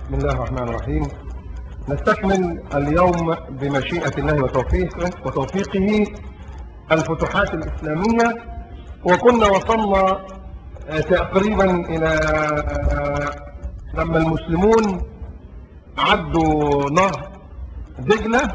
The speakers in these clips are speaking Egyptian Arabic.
بسم الله الرحمن الرحيم نستكمل اليوم بمشيئة الله وتوفيقه وتوفيقه الفتوحات الإسلامية وكنا وصلنا آه، تقريبا إلى آه، لما المسلمون عدوا نهر دجلة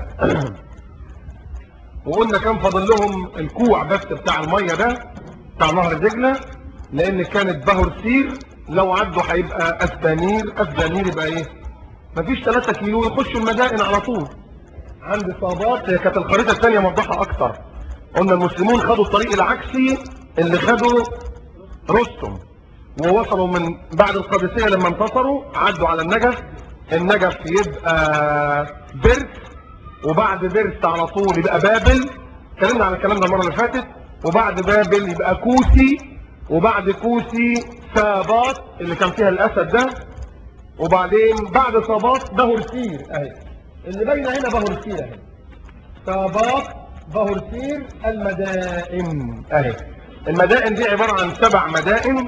وقلنا كان فاضل لهم الكوع بس بتاع المية ده بتاع نهر دجلة لأن كانت بهر سير لو عدوا هيبقى أسبانير أسبانير يبقى إيه مفيش 3 كيلو يخشوا المدائن على طول عند صابات هي كانت الخريطة الثانية موضحة أكتر قلنا المسلمون خدوا الطريق العكسي اللي خدوا رستم ووصلوا من بعد القادسية لما انتصروا عدوا على النجف النجف يبقى برس وبعد برس على طول يبقى بابل اتكلمنا على الكلام ده المرة اللي فاتت وبعد بابل يبقى كوسي وبعد كوسي سابات اللي كان فيها الأسد ده وبعدين بعد صابات بهرسير اهي اللي باينه هنا بهرسير اهي صابات بهرسير المدائن اهي المدائن دي عبارة عن سبع مدائن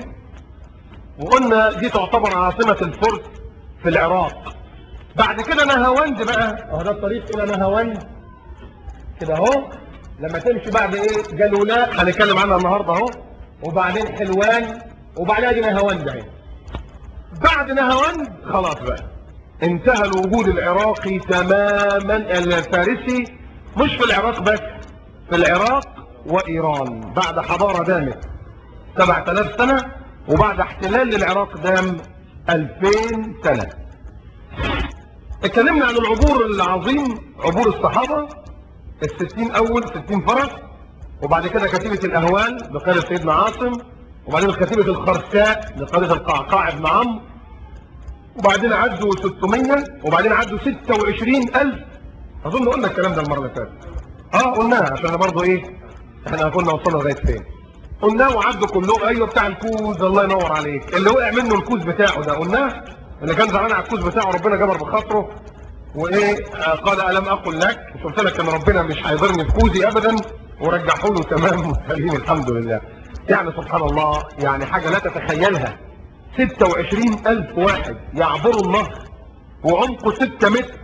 وقلنا دي تعتبر عاصمة الفرس في العراق بعد كده نهاوند بقى اهو ده الطريق الى نهاوند كده اهو لما تمشي بعد ايه جلولاء هنتكلم عنها النهارده اهو وبعدين حلوان وبعدين ادي نهاوند اهي بعد نهاوند خلاص بقى انتهى الوجود العراقي تماما الفارسي مش في العراق بس في العراق وايران بعد حضارة دامت 7000 سنة وبعد احتلال للعراق دام 2000 سنة اتكلمنا عن العبور العظيم عبور الصحابة الستين اول ستين فرس وبعد كده كتيبة الاهوال بقيادة سيدنا عاصم وبعدين كتيبة الخرساء بقيادة القعقاع بن عمرو وبعدين عدوا 600 وبعدين عدوا 26000 اظن قلنا الكلام ده المره اللي فاتت اه قلناها عشان برضه ايه احنا كنا وصلنا لغايه فين قلناه وعدوا كلهم ايوه بتاع الكوز الله ينور عليك اللي وقع منه الكوز بتاعه ده قلناه اللي كان زعلان على الكوز بتاعه ربنا جبر بخاطره وايه آه قال الم اقل لك مش قلت لك ان ربنا مش هيضرني في كوزي ابدا ورجعه له تمام وسليم الحمد لله يعني سبحان الله يعني حاجه لا تتخيلها 26 ألف واحد يعبروا النهر وعمقه 6 متر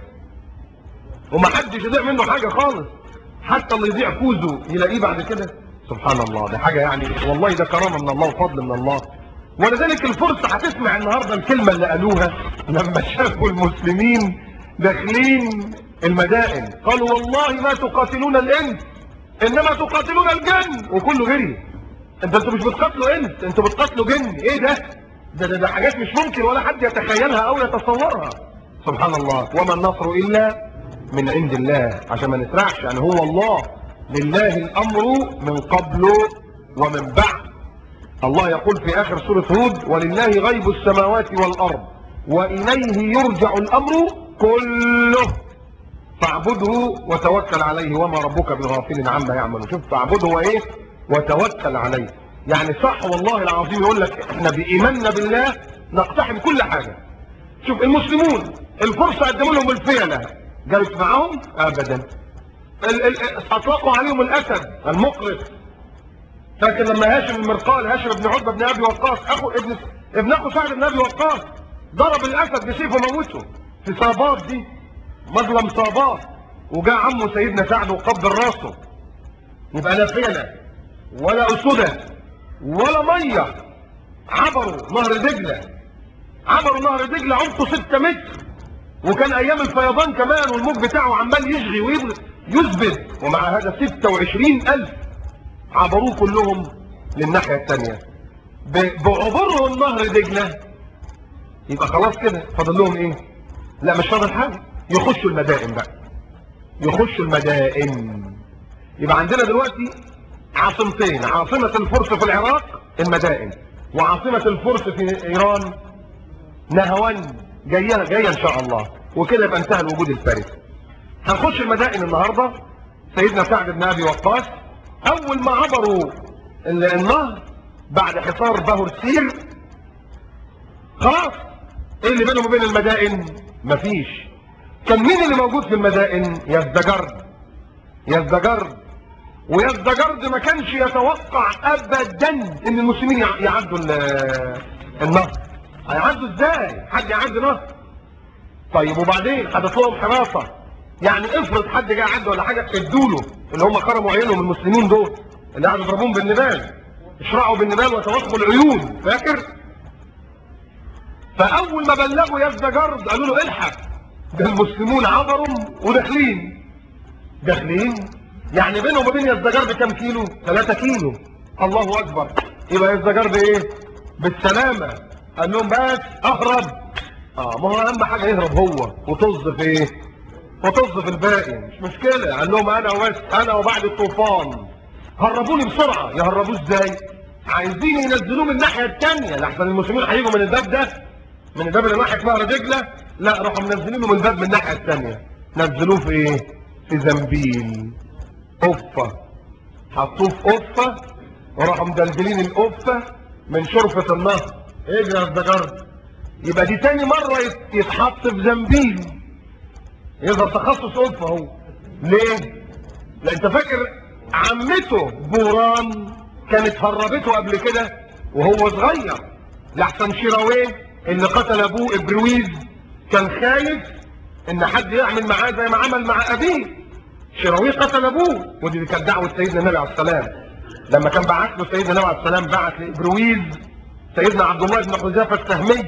ومحدش يضيع منه حاجة خالص حتى اللي يضيع كوزه يلاقيه بعد كده سبحان الله ده حاجة يعني والله ده كرامة من الله وفضل من الله ولذلك الفرصة هتسمع النهاردة الكلمة اللي قالوها لما شافوا المسلمين داخلين المدائن قالوا والله ما تقاتلون الانس انما تقاتلون الجن وكله جري انت انتوا مش بتقاتلوا انس انتوا بتقاتلوا جن ايه ده ده, ده, ده حاجات مش ممكن ولا حد يتخيلها او يتصورها سبحان الله وما النصر الا من عند الله عشان ما نسرعش يعني هو الله لله الامر من قبل ومن بعد الله يقول في اخر سورة هود ولله غيب السماوات والارض واليه يرجع الامر كله فاعبده وتوكل عليه وما ربك بغافل عما يعمل شوف فاعبده وايه وتوكل عليه يعني صح والله العظيم يقول لك احنا بإيماننا بالله نقتحم كل حاجة شوف المسلمون الفرصة قدموا لهم الفيلة جالت معاهم ابدا ال ال اطلقوا عليهم الاسد المقرص فاكر لما هاشم المرقال هاشم بن عتبة بن ابي وقاص اخو ابن ابن اخو سعد بن ابي وقاص ضرب الاسد بسيفه موته في صابات دي مظلم صابات وجاء عمه سيدنا سعد وقبل راسه يبقى لا فيلة ولا اسودة ولا مية عبروا نهر دجلة عبروا نهر دجلة عمقه 6 متر وكان ايام الفيضان كمان والموج بتاعه عمال يشغي ويثبت ومع هذا 26 الف عبروه كلهم للناحية التانية بعبورهم نهر دجلة يبقى خلاص كده فاضل لهم ايه لا مش فاضل حاجة يخشوا المدائن بقى يخشوا المدائن يبقى عندنا دلوقتي عاصمتين عاصمة الفرس في العراق المدائن وعاصمة الفرس في ايران نهوان جاية جاية ان شاء الله وكده يبقى انتهى الوجود الفارسي هنخش المدائن النهاردة سيدنا سعد بن ابي وقاص اول ما عبروا النهر بعد حصار بهرسير خلاص ايه اللي بينهم وبين المدائن مفيش كان مين اللي موجود في المدائن يزدجرد يزدجرد ويزدجرد ما كانش يتوقع ابدا ان المسلمين يعدوا النهر هيعدوا ازاي حد يعدي نهر طيب وبعدين حدث لهم حراسه يعني افرض حد جه عدى ولا حاجه ادوا له اللي هم خرموا عينهم المسلمين دول اللي قعدوا يضربوهم بالنبال اشرعوا بالنبال وتوخوا العيون فاكر فاول ما بلغوا يزدجرد قالوا له الحق ده المسلمون عبروا وداخلين داخلين يعني بينهم وبين يزدجرد كام كيلو 3 كيلو الله اكبر يبقى يزدجرد ايه بالسلامه قال لهم بس اهرب اه ما هو اهم حاجه يهرب هو وطز في ايه وطز في الباقي مش مشكله قال لهم انا وبس انا وبعد الطوفان هربوني بسرعه يهربوه ازاي عايزين ينزلوه من الناحيه الثانيه لحسن المسلمين هيجوا من الباب ده من الباب اللي ناحيه نهر دجله لا راحوا منزلينه من الباب من الناحيه الثانيه نزلوه في ايه في زنبيل قفه حطوه في قفه وراحوا مدلدلين القفه من شرفه النهر اجري يا الزجرد يبقى دي تاني مره يت- يتحط في زنبيل يظهر تخصص قفه هو ليه لا انت فاكر عمته بوران كانت هربته قبل كده وهو صغير لحسن شيراويه اللي قتل ابوه ابرويز كان خايف ان حد يعمل معاه زي ما عمل مع ابيه شيراويه قتل ابوه ودي اللي كانت دعوه سيدنا النبي عليه السلام لما كان بعت له سيدنا النبي عليه السلام بعت لابرويز سيدنا عبد الله بن حذافه السهمي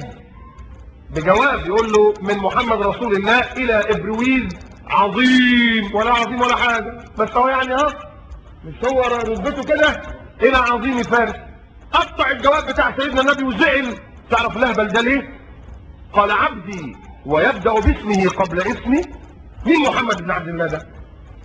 بجواب يقول له من محمد رسول الله الى ابرويز عظيم ولا عظيم ولا حاجه بس هو يعني ها مش هو رتبته كده الى عظيم فارس قطع الجواب بتاع سيدنا النبي وزعل تعرف لهبل ده ليه قال عبدي ويبدا باسمه قبل اسمي مين محمد بن عبد الله ده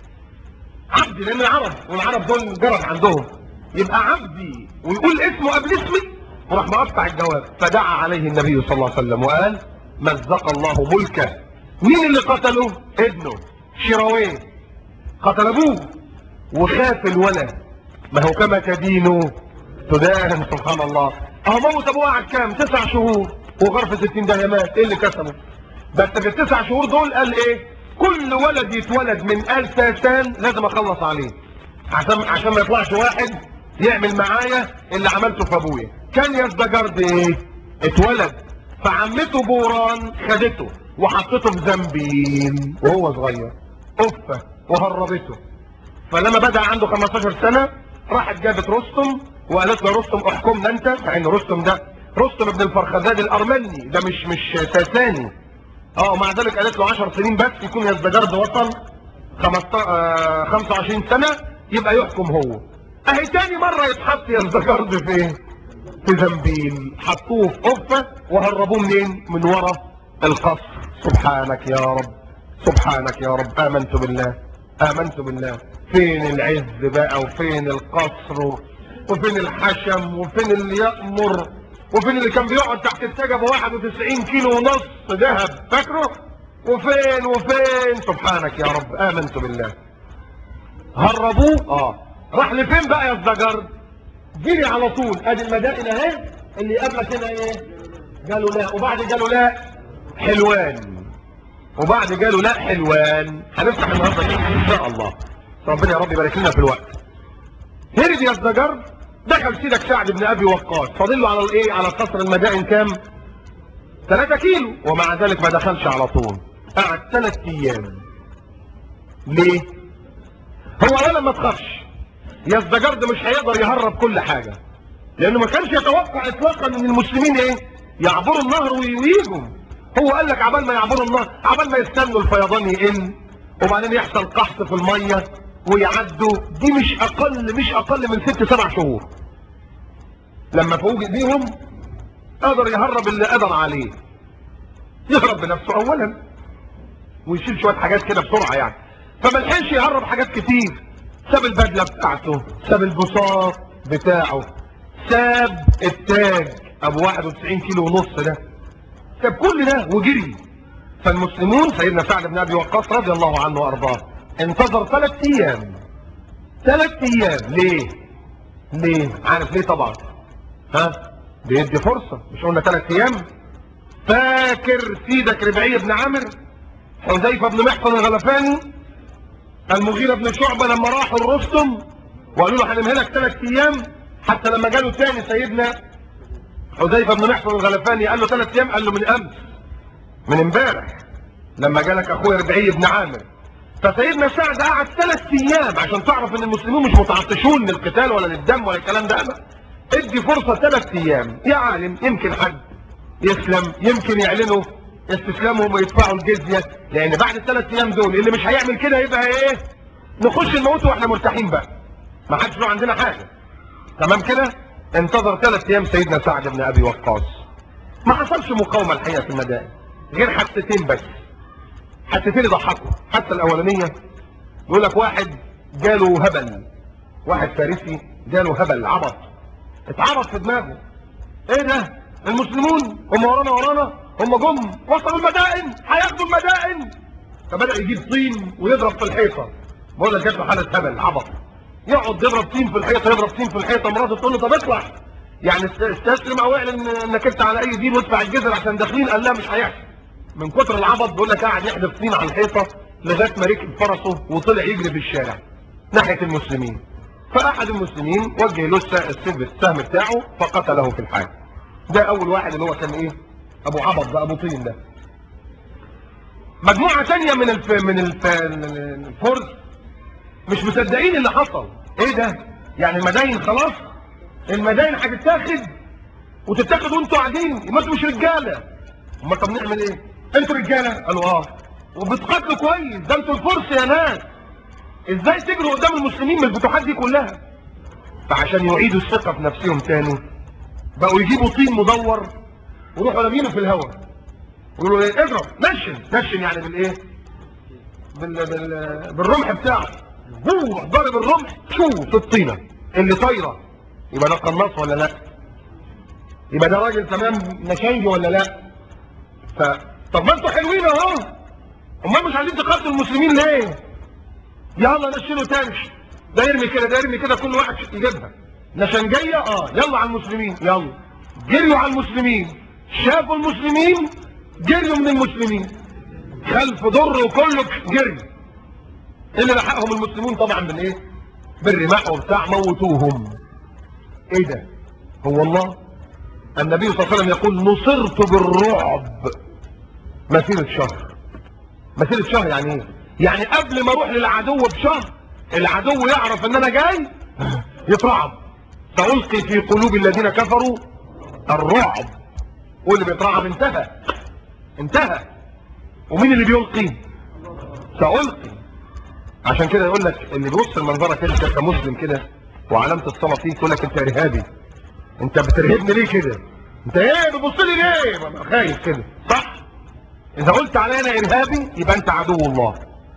عبدي لان العرب والعرب دول جرب عندهم يبقى عبدي ويقول اسمه قبل اسمي وراح مقطع الجواب فدعا عليه النبي صلى الله عليه وسلم وقال مزق الله ملكه مين اللي قتله ابنه شراويه قتل ابوه وخاف الولد ما هو كما تدين تدان سبحان الله اهو موت ابوه قعد كام تسع شهور وغرف 60 دهمات ايه اللي كسبه بس في التسع شهور دول قال ايه كل ولد يتولد من آل ساسان لازم اخلص عليه عشان عشان ما يطلعش واحد يعمل معايا اللي عملته في ابويا كان يزدجرد ايه اتولد فعمته بوران خدته وحطته في زنبيل وهو صغير قفه وهربته فلما بدا عنده 15 سنه راحت جابت رستم وقالت له رستم احكمنا انت مع ان رستم ده رستم ابن الفرخزاد الارمني ده مش مش ساساني اه ومع ذلك قالت له 10 سنين بس يكون يزدجرد وصل 15 آه 25 سنه يبقى يحكم هو اهي تاني مره يتحط يزدجرد في ايه؟ في زنبيل حطوه في قفه وهربوه منين؟ من ورا القصر سبحانك يا رب سبحانك يا رب امنت بالله امنت بالله فين العز بقى وفين القصر وفين الحشم وفين اللي يأمر وفين اللي كان بيقعد تحت السجبة 91 كيلو ونص ذهب فاكره وفين وفين سبحانك يا رب امنت بالله هربوه اه راح لفين بقى يا الزجر جري على طول ادي المدائن اهي اللي قبلك هنا ايه قالوا لا وبعد قالوا لا حلوان وبعد قالوا لا حلوان هنفتح النهارده كده ان شاء الله ربنا يا رب يبارك لنا في الوقت هرب يا الزجر دخل سيدك سعد بن ابي وقاص فاضل له على الايه على قصر المدائن كام 3 كيلو ومع ذلك ما دخلش على طول قعد ثلاث ايام ليه هو اولا ما تخافش يا الزجرد مش هيقدر يهرب كل حاجه لانه ما كانش يتوقع اطلاقا ان المسلمين ايه يعبروا النهر وي- ويجوا هو قال لك عبال ما يعبروا النهر عبال ما يستنوا الفيضان يقل وبعدين يحصل قحط في الميه ويعدوا دي مش اقل مش اقل من ست سبع شهور لما فوجئ بيهم قدر يهرب اللي قدر عليه يهرب بنفسه اولا ويشيل شويه حاجات كده بسرعه يعني فما لحقش يهرب حاجات كتير ساب البدله بتاعته ساب البساط بتاعه ساب التاج ابو 91 كيلو ونص ده ساب كل ده وجري فالمسلمون سيدنا سعد بن ابي وقاص رضي الله عنه وارضاه انتظر ثلاث ايام ثلاث ايام ليه ليه عارف ليه طبعا ها بيدي فرصه مش قلنا ثلاث ايام فاكر سيدك ربعي بن عامر حذيفه بن محصن الغلفاني المغيرة بن شعبة لما راحوا الرستم وقالوا له هنمهلك ثلاث ايام حتى لما جاله تاني سيدنا حذيفة بن محصن الغلفاني قال له ثلاث ايام قال له من امس من امبارح لما جالك اخويا ربعي بن عامر فسيدنا سعد قعد ثلاث ايام عشان تعرف ان المسلمين مش متعطشون للقتال ولا للدم ولا الكلام ده لا. ادي فرصة ثلاث ايام يا عالم يمكن حد يسلم يمكن يعلنوا استسلامهم ويدفعوا الجزية لان بعد الثلاث ايام دول اللي مش هيعمل كده يبقى ايه نخش الموت واحنا مرتاحين بقى ما حدش له عندنا حاجة تمام كده انتظر ثلاث ايام سيدنا سعد بن ابي وقاص ما حصلش مقاومة الحقيقة في المدائن غير حادثتين بس حادثتين يضحكوا حتى الاولانية يقول لك واحد جاله هبل واحد فارسي جاله هبل عبط اتعبط في دماغه ايه ده المسلمون هم ورانا ورانا هم جم وصلوا المدائن هياخدوا المدائن فبدأ يجيب طين ويضرب في الحيطة بقول لك جات له حالة هبل عبط يقعد يضرب طين في الحيطة يضرب طين في الحيطة مراته تقول له طب اطلع يعني است- استسلم او اعلن انك انت على اي دين وادفع الجزر عشان داخلين قال لا مش هيحصل من كتر العبط بيقول لك قاعد يحدف طين على الحيطة لغاية ما ركب فرسه وطلع يجري في الشارع ناحية المسلمين فأحد المسلمين وجه له الس- السيف السهم بتاعه فقتله في الحال ده أول واحد اللي هو كان إيه أبو عبط ده أبو طين ده مجموعة تانية من الف... من الف... الفرس مش مصدقين اللي حصل ايه ده يعني المداين خلاص المداين هتتاخد وتتاخد وانتوا قاعدين ما انتوا مش رجاله امال طب نعمل ايه انتوا رجاله قالوا اه وبتقاتلوا كويس ده انتوا الفرس يا ناس ازاي تجروا قدام المسلمين من الفتوحات دي كلها فعشان يعيدوا الثقه في نفسهم تاني بقوا يجيبوا طين مدور ويروحوا رامينه في الهواء ويقولوا ايه اضرب نشن نشن يعني بالايه بال... بال... بالرمح بتاعه هو راح ضارب الرمح شو في الطينه اللي طايره يبقى ده قناص ولا لا يبقى ده راجل تمام نشنجي ولا لا ف طب ما انتوا حلوين اهو امال مش عايزين تقاتلوا المسلمين ليه يلا نشيله تاني ده يرمي كده ده يرمي كده كل واحد يجيبها نشنجيه اه يلا على المسلمين يلا جريوا على المسلمين شافوا المسلمين جريوا من المسلمين خلف ضر وكله جري اللي لحقهم المسلمون طبعا بالايه بالرماح وبتاع موتوهم ايه ده هو الله النبي صلى الله عليه وسلم يقول نصرت بالرعب مسيرة شهر مسيرة شهر يعني ايه يعني قبل ما اروح للعدو بشهر العدو يعرف ان انا جاي يترعب سألقي في قلوب الذين كفروا الرعب واللي بيترعب انتهى انتهى ومين اللي بيلقي سألقي عشان كده يقول لك اللي بيبص المنظره كده انت كمسلم كده وعلامه الصلاه فيك يقول لك انت ارهابي انت بترهبني ليه كده انت ايه بتبص لي ليه ببقى خايف كده صح اذا قلت علي انا ارهابي يبقى انت عدو الله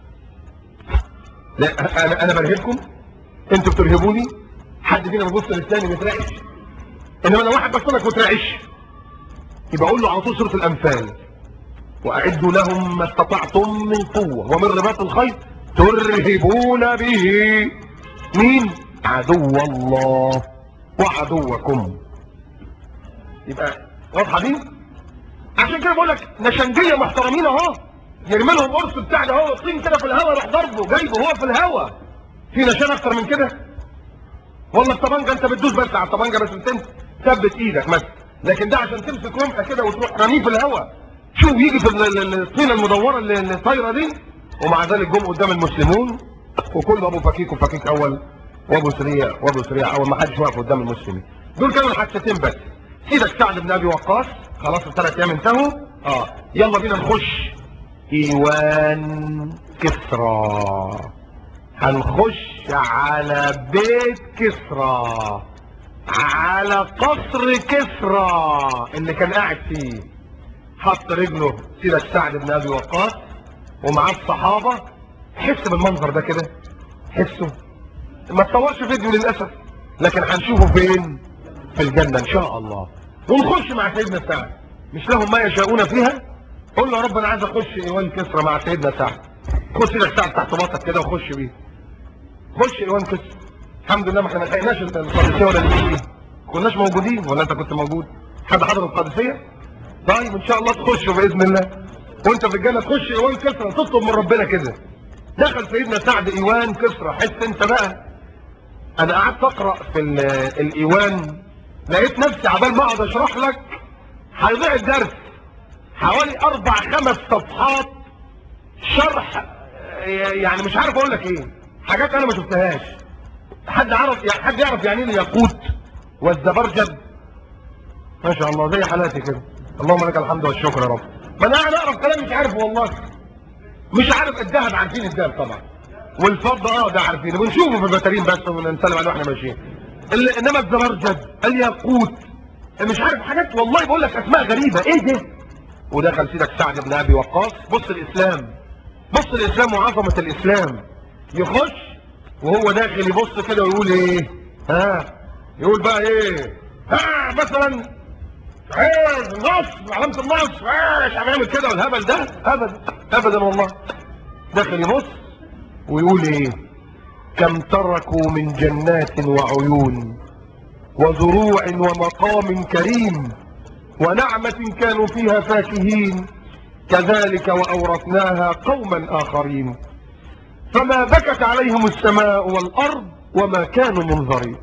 لا انا انا برهبكم انتوا بترهبوني حد فينا بيبص للثاني مترعش انما لو واحد بص لك مترعش يبقى اقول له على طول سوره الانفال واعدوا لهم ما استطعتم من قوه ومن رباط الخيل ترهبون به مين عدو الله وعدوكم يبقى واضحه دي عشان كده بقول لك نشنجيه محترمين اهو يرمي لهم قرص بتاع ده هو الطين كده في الهواء يروح ضربه جايبه هو في الهواء في نشان اكتر من كده والله الطبنجه انت بتدوس بس على الطبنجه بس انت ثبت ايدك مثلا لكن ده عشان تمسك رمح كده وتروح رميه في الهواء شوف يجي في ال- ال- الطينه المدوره اللي اللي طايره دي ومع ذلك جم قدام المسلمون وكل ابو فكيك وفكيك اول وابو سريع وابو سريع اول ما حدش واقف قدام المسلمين دول كانوا الحادثتين بس سيدك سعد بن ابي وقاص خلاص الثلاث ايام انتهوا اه يلا بينا نخش ايوان كسرى هنخش على بيت كسرى على قصر كسرى اللي كان قاعد فيه حط رجله سيدة سعد بن ابي وقاص ومعاه الصحابة حس بالمنظر ده كده حسه ما تصورش فيديو للأسف لكن هنشوفه فين في الجنة ان شاء الله ونخش مع سيدنا سعد مش لهم ما يشاءون فيها قول له يا رب انا عايز اخش ايوان كسرى مع سيدنا سعد خد سيدك سعد تحت باطك كده وخش بيه خش ايوان كسرى الحمد لله ما احنا ما لحقناش القادسيه ولا اللي كناش موجودين ولا انت كنت موجود حد حضر القادسيه طيب ان شاء الله تخشوا باذن الله وانت في الجنه تخش ايوان كسرى تطلب من ربنا كده دخل سيدنا سعد ايوان كسرى حس انت بقى انا قعدت اقرا في ال- الايوان لقيت نفسي عبال ما اقعد اشرح لك هيضيع الدرس حوالي اربع خمس صفحات شرح آه، يعني مش عارف اقول لك ايه حاجات انا ما شفتهاش حد عرف يعني حد يعرف يعني ايه الياقوت والزبرجد ما شاء الله زي حالاتي كده اللهم لك الحمد والشكر يا رب ما انا قاعد اعرف كلام مش عارفه والله مش عارف الذهب عارفين الذهب طبعا والفضه اه ده عارفينه بنشوفه في البتارين بس ونسلم عليه واحنا ماشيين ال- انما الزبرجد الياقوت مش عارف حاجات والله بقول لك اسماء غريبه ايه ده ودخل سيدك سعد بن ابي وقاص بص الاسلام بص الاسلام وعظمه الاسلام يخش وهو داخل يبص كده ويقول ايه ها يقول بقى ايه ها مثلا ايه النصر علامه النصر ايه مش هنعمل كده والهبل ده ابدا ابدا والله داخل يبص ويقول ايه كم تركوا من جنات وعيون وزروع ومقام كريم ونعمة كانوا فيها فاكهين كذلك وأورثناها قوما آخرين فما بكت عليهم السماء والأرض وما كانوا منظرين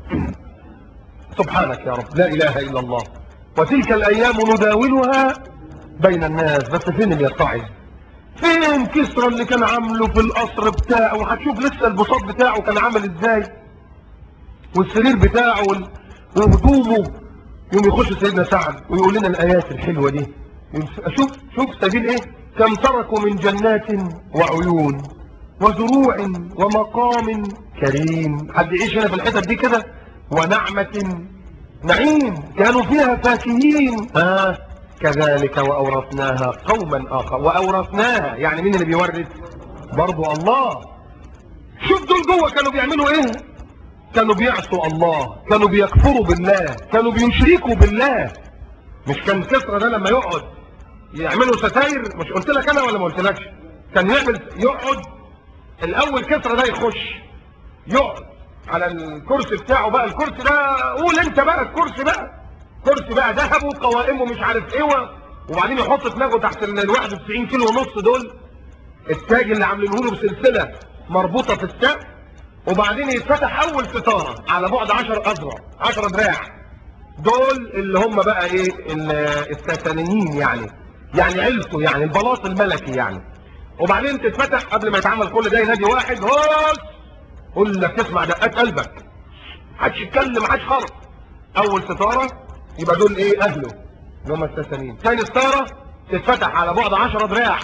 سبحانك يا رب لا إله إلا الله وتلك الأيام نداولها بين الناس بس فين اللي يتعظ فين كسرى اللي كان عامله في القصر بتاعه وهتشوف لسه البساط بتاعه كان عامل ازاي والسرير بتاعه وال- وهدومه يوم يخش سيدنا سعد ويقول لنا الايات الحلوه دي شوف شوف سبيل ايه كم تركوا من جنات وعيون وزروع ومقام كريم حد يعيش هنا في الحتت دي كده ونعمة نعيم كانوا فيها فاكهين آه كذلك وأورثناها قوما آخر وأورثناها يعني مين اللي بيورث برضو الله شوف دول جوه كانوا بيعملوا ايه كانوا بيعصوا الله كانوا بيكفروا بالله كانوا بيشركوا بالله مش كان كسرى ده لما يقعد يعملوا ستاير مش قلت لك انا ولا ما قلتلكش كان يعمل يقعد الاول كسرى ده يخش يقعد على الكرسي بتاعه بقى الكرسي ده قول انت بقى الكرسي بقى كرسي بقى ذهب وقوائمه مش عارف ايه و- وبعدين يحط دماغه تحت ال 91 كيلو ونص دول التاج اللي عاملينه له بسلسله مربوطه في السقف وبعدين يتفتح اول ستاره على بعد 10 اذرع 10 دراع دول اللي هم بقى ايه ال- الساسانيين يعني يعني عيلته يعني البلاط الملكي يعني وبعدين تتفتح قبل ما يتعمل كل ده ينادي واحد هوس قول لك تسمع دقات قلبك محدش يتكلم محدش خالص اول ستاره يبقى دول ايه اهله اللي هم الساسانيين ثاني ستاره تتفتح على بعد 10 دراع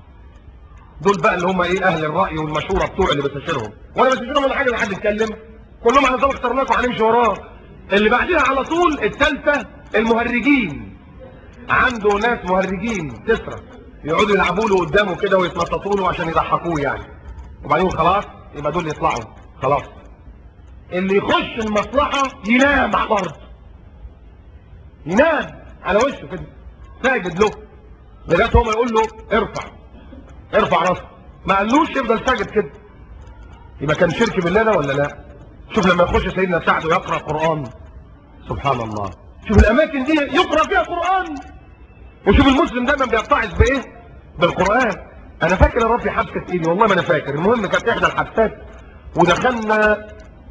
دول بقى اللي هم ايه اهل الراي والمشوره بتوع اللي بستشيرهم وانا بستشيرهم ولا حاجه لا حد يتكلم كلهم احنا زي اخترناكم هنمشي وراه اللي بعديها على طول الثالثه المهرجين عنده ناس مهرجين تسرى يقعدوا يلعبوا له قدامه كده ويتنططوا له عشان يضحكوه يعني وبعدين خلاص يبقى دول يطلعوا خلاص اللي يخش المصلحه ينام على الارض ينام على وشه كده ساجد له لغايه هو ما يقول له ارفع ارفع راسك ما قالوش يفضل ساجد كده يبقى كان شرك بالله ده ولا لا شوف لما يخش سيدنا سعد ويقرا قران سبحان الله شوف الاماكن دي يقرا فيها قران وشوف المسلم دايما بيتعظ بايه بالقران انا فاكر يا ربي حبسه ايدي والله ما انا فاكر المهم كانت احدى الحبسات ودخلنا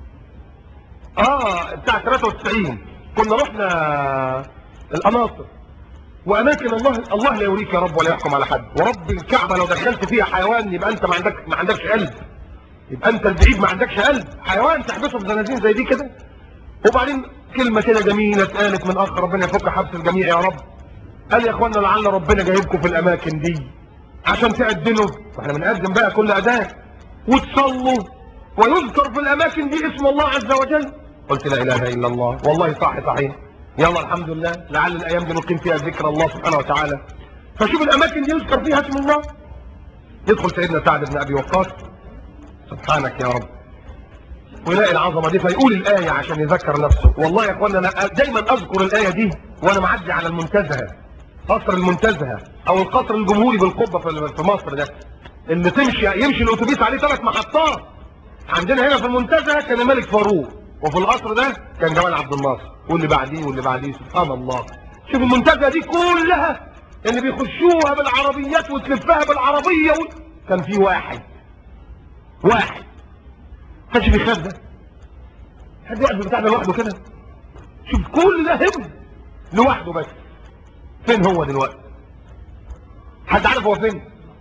اه بتاع 93 كنا رحنا القناطر واماكن الله الله لا يوريك يا رب ولا يحكم على حد ورب الكعبه لو دخلت فيها حيوان يبقى انت ما عندك ما عندكش قلب يبقى انت البعيد ما عندكش قلب حيوان تحبسه في زنازين زي دي كده وبعدين كلمه كده جميله اتقالت من اخ ربنا يفك حبس الجميع يا رب قال يا اخوانا لعل ربنا جايبكم في الاماكن دي عشان تأذنوا واحنا بنقدم بقى كل اداء وتصلوا ويذكر في الاماكن دي اسم الله عز وجل قلت لا اله الا الله والله صح صحيح يلا الحمد لله لعل الايام دي نقيم فيها ذكر الله سبحانه وتعالى فشوف الاماكن دي يذكر فيها اسم الله يدخل سيدنا سعد بن ابي وقاص سبحانك يا رب ويلاقي العظمه دي فيقول الايه عشان يذكر نفسه والله يا اخوانا انا دايما اذكر الايه دي وانا معدي على المنتزهه قصر المنتزهه او القصر الجمهوري بالقبه في في مصر ده اللي تمشي يمشي الاتوبيس عليه ثلاث محطات عندنا هنا في المنتزه كان الملك فاروق وفي القصر ده كان جمال عبد الناصر واللي بعديه واللي بعديه سبحان الله شوف المنتزه دي كلها اللي بيخشوها بالعربيات وتلفها بالعربيه و... كان في واحد واحد كانش بيخاف ده حد يقف بتاع ده لوحده كده شوف كل ده هم لوحده بس فين هو دلوقتي حد عارف هو فين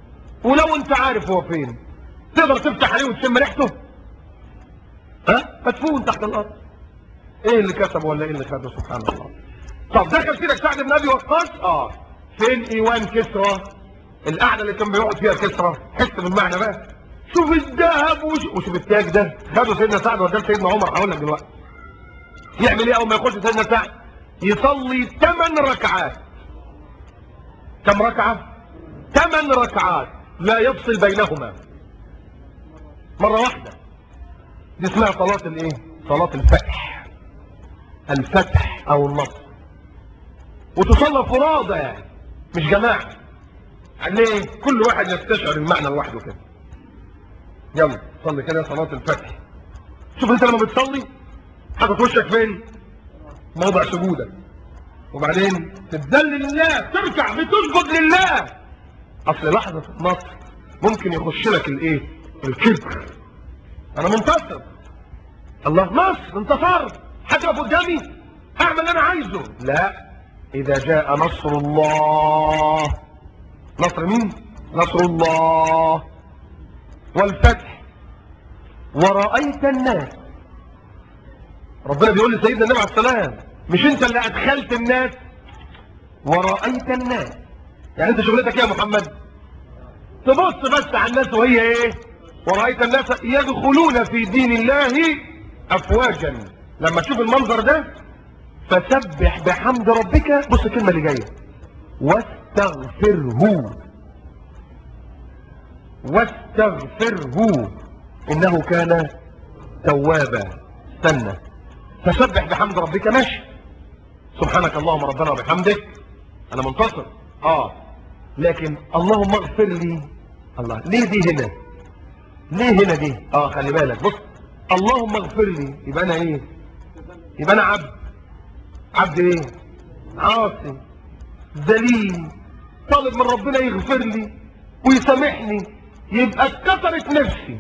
ولو انت عارف هو فين تقدر تفتح عليه وتشم ريحته ها مدفون تحت الارض ايه اللي كتبه ولا ايه اللي خده سبحان الله طب دخل كده سعد بن ابي وقاص اه فين ايوان كسرى القعده اللي كان بيقعد فيها كسرى حس بالمعنى بقى شوف الذهب وش... وشوف التاج ده خده سيدنا سعد وداه سيدنا عمر هقول لك دلوقتي يعمل ايه اول ما يخش سيدنا سعد يصلي ثمان ركعات كم ركعه ثمان ركعات لا يفصل بينهما مره واحده دي اسمها صلاه الايه صلاه الفتح الفتح او النصر وتصلى فرادى يعني مش جماعه ليه كل واحد يستشعر المعنى لوحده كده يلا صلي كده صلاه الفتح شوف انت لما بتصلي حاطط وشك فين موضع سجودك وبعدين تتذلل لله تركع بتسجد لله اصل لحظه النصر ممكن يخش لك الايه الكبر انا منتصر الله نصر انتصرت هتقف قدامي اعمل اللي انا عايزه لا اذا جاء نصر الله نصر مين نصر الله والفتح ورأيت الناس ربنا بيقول لسيدنا النبي عليه السلام مش انت اللي ادخلت الناس ورأيت الناس يعني انت شغلتك ايه يا محمد تبص بس على الناس وهي ايه ورأيت الناس يدخلون في دين الله افواجا لما تشوف المنظر ده فسبح بحمد ربك بص الكلمة اللي جاية واستغفره واستغفره انه كان توابا استنى فسبح بحمد ربك ماشي سبحانك اللهم ربنا وبحمدك انا منتصر اه لكن اللهم اغفر لي الله ليه دي هنا ليه هنا دي اه خلي بالك بص اللهم اغفر لي يبقى انا ايه يبقى انا عبد عبد ايه عاصي ذليل طالب من ربنا يغفر لي ويسامحني يبقى اتكسرت نفسي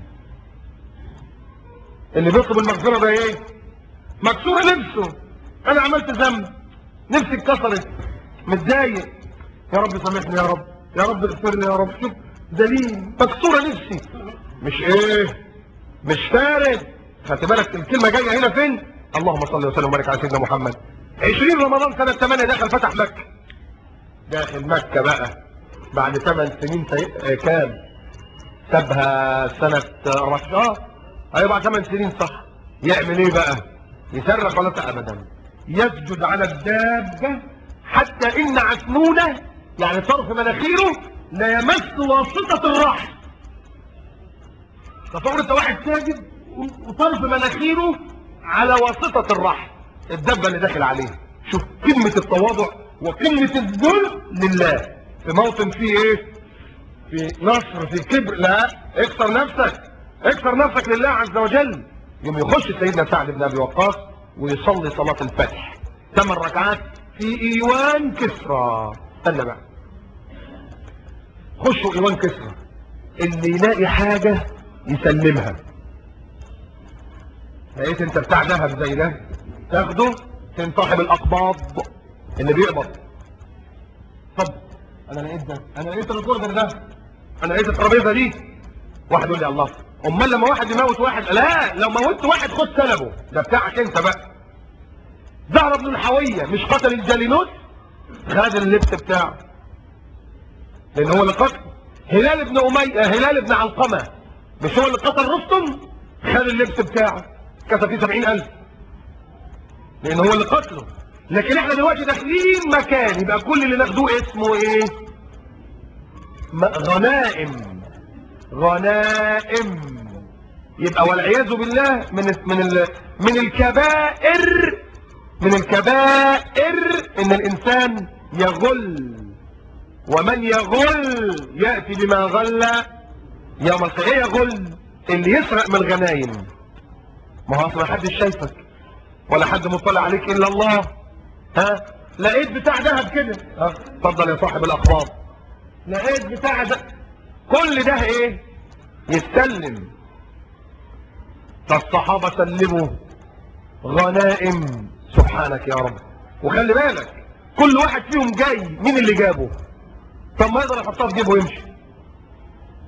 اللي بيطلب المغفره ده ايه مكسور نفسه انا عملت ذنب نفسي اتكسرت متضايق يا رب سامحني يا رب يا رب اغفر لي يا رب شوف دليل مكسوره نفسي مش ايه مش فارق خدت بالك الكلمه جايه هنا فين اللهم صل وسلم وبارك على سيدنا محمد 20 رمضان سنه 8 دخل فتح مكه داخل مكه بقى بعد 8 سنين سي... كام سابها سنه 14 ايوه بعد 8 سنين صح يعمل ايه بقى يصرخ ولا بتاع ابدا يسجد على الدابه حتى ان عسنونه يعني طرف مناخيره لا يمس واسطه الرحم تصور انت واحد ساجد وطرف مناخيره على واسطه الرحم الدبه اللي داخل عليه شوف قمه التواضع وقمه الذل لله في موطن فيه ايه في نصر في كبر لا اكسر نفسك اكسر نفسك لله عز وجل يوم يخش سيدنا سعد بن ابي وقاص ويصلي صلاة الفتح ثمان ركعات في ايوان كسرى استنى بقى خشوا ايوان كسرى اللي يلاقي حاجة يسلمها لقيت انت بتاع ذهب زي ده تاخده تنصاحب الاقباض اللي بيقبض طب انا لقيت ده انا لقيت الريكوردر ده انا لقيت الترابيزه دي واحد يقول لي الله امال لما واحد يموت واحد لا لو موتت واحد خد سلبه ده بتاعك انت بقى زهر بن الحوية مش قتل الجالينوس خد اللبس بتاعه لان هو اللي قتل هلال بن أمية هلال بن علقمة مش هو اللي قتل رستم خد اللبس بتاعه كسب فيه سبعين ألف لان هو اللي قتله لكن احنا دلوقتي داخلين مكان يبقى كل اللي ناخدوه اسمه ايه غنائم غنائم يبقى والعياذ بالله من من ال من الكبائر من الكبائر ان الانسان يغل ومن يغل ياتي بما غل يوم القيامه يغل اللي يسرق من الغنايم ما هو اصلا حد شايفك ولا حد مطلع عليك الا الله ها لقيت بتاع ذهب كده ها اتفضل يا صاحب الاخبار لقيت بتاع ده كل ده ايه يتسلم فالصحابة سلموا غنائم سبحانك يا رب وخلي بالك كل واحد فيهم جاي مين اللي جابه طب ما يقدر يحطها في جيبه ويمشي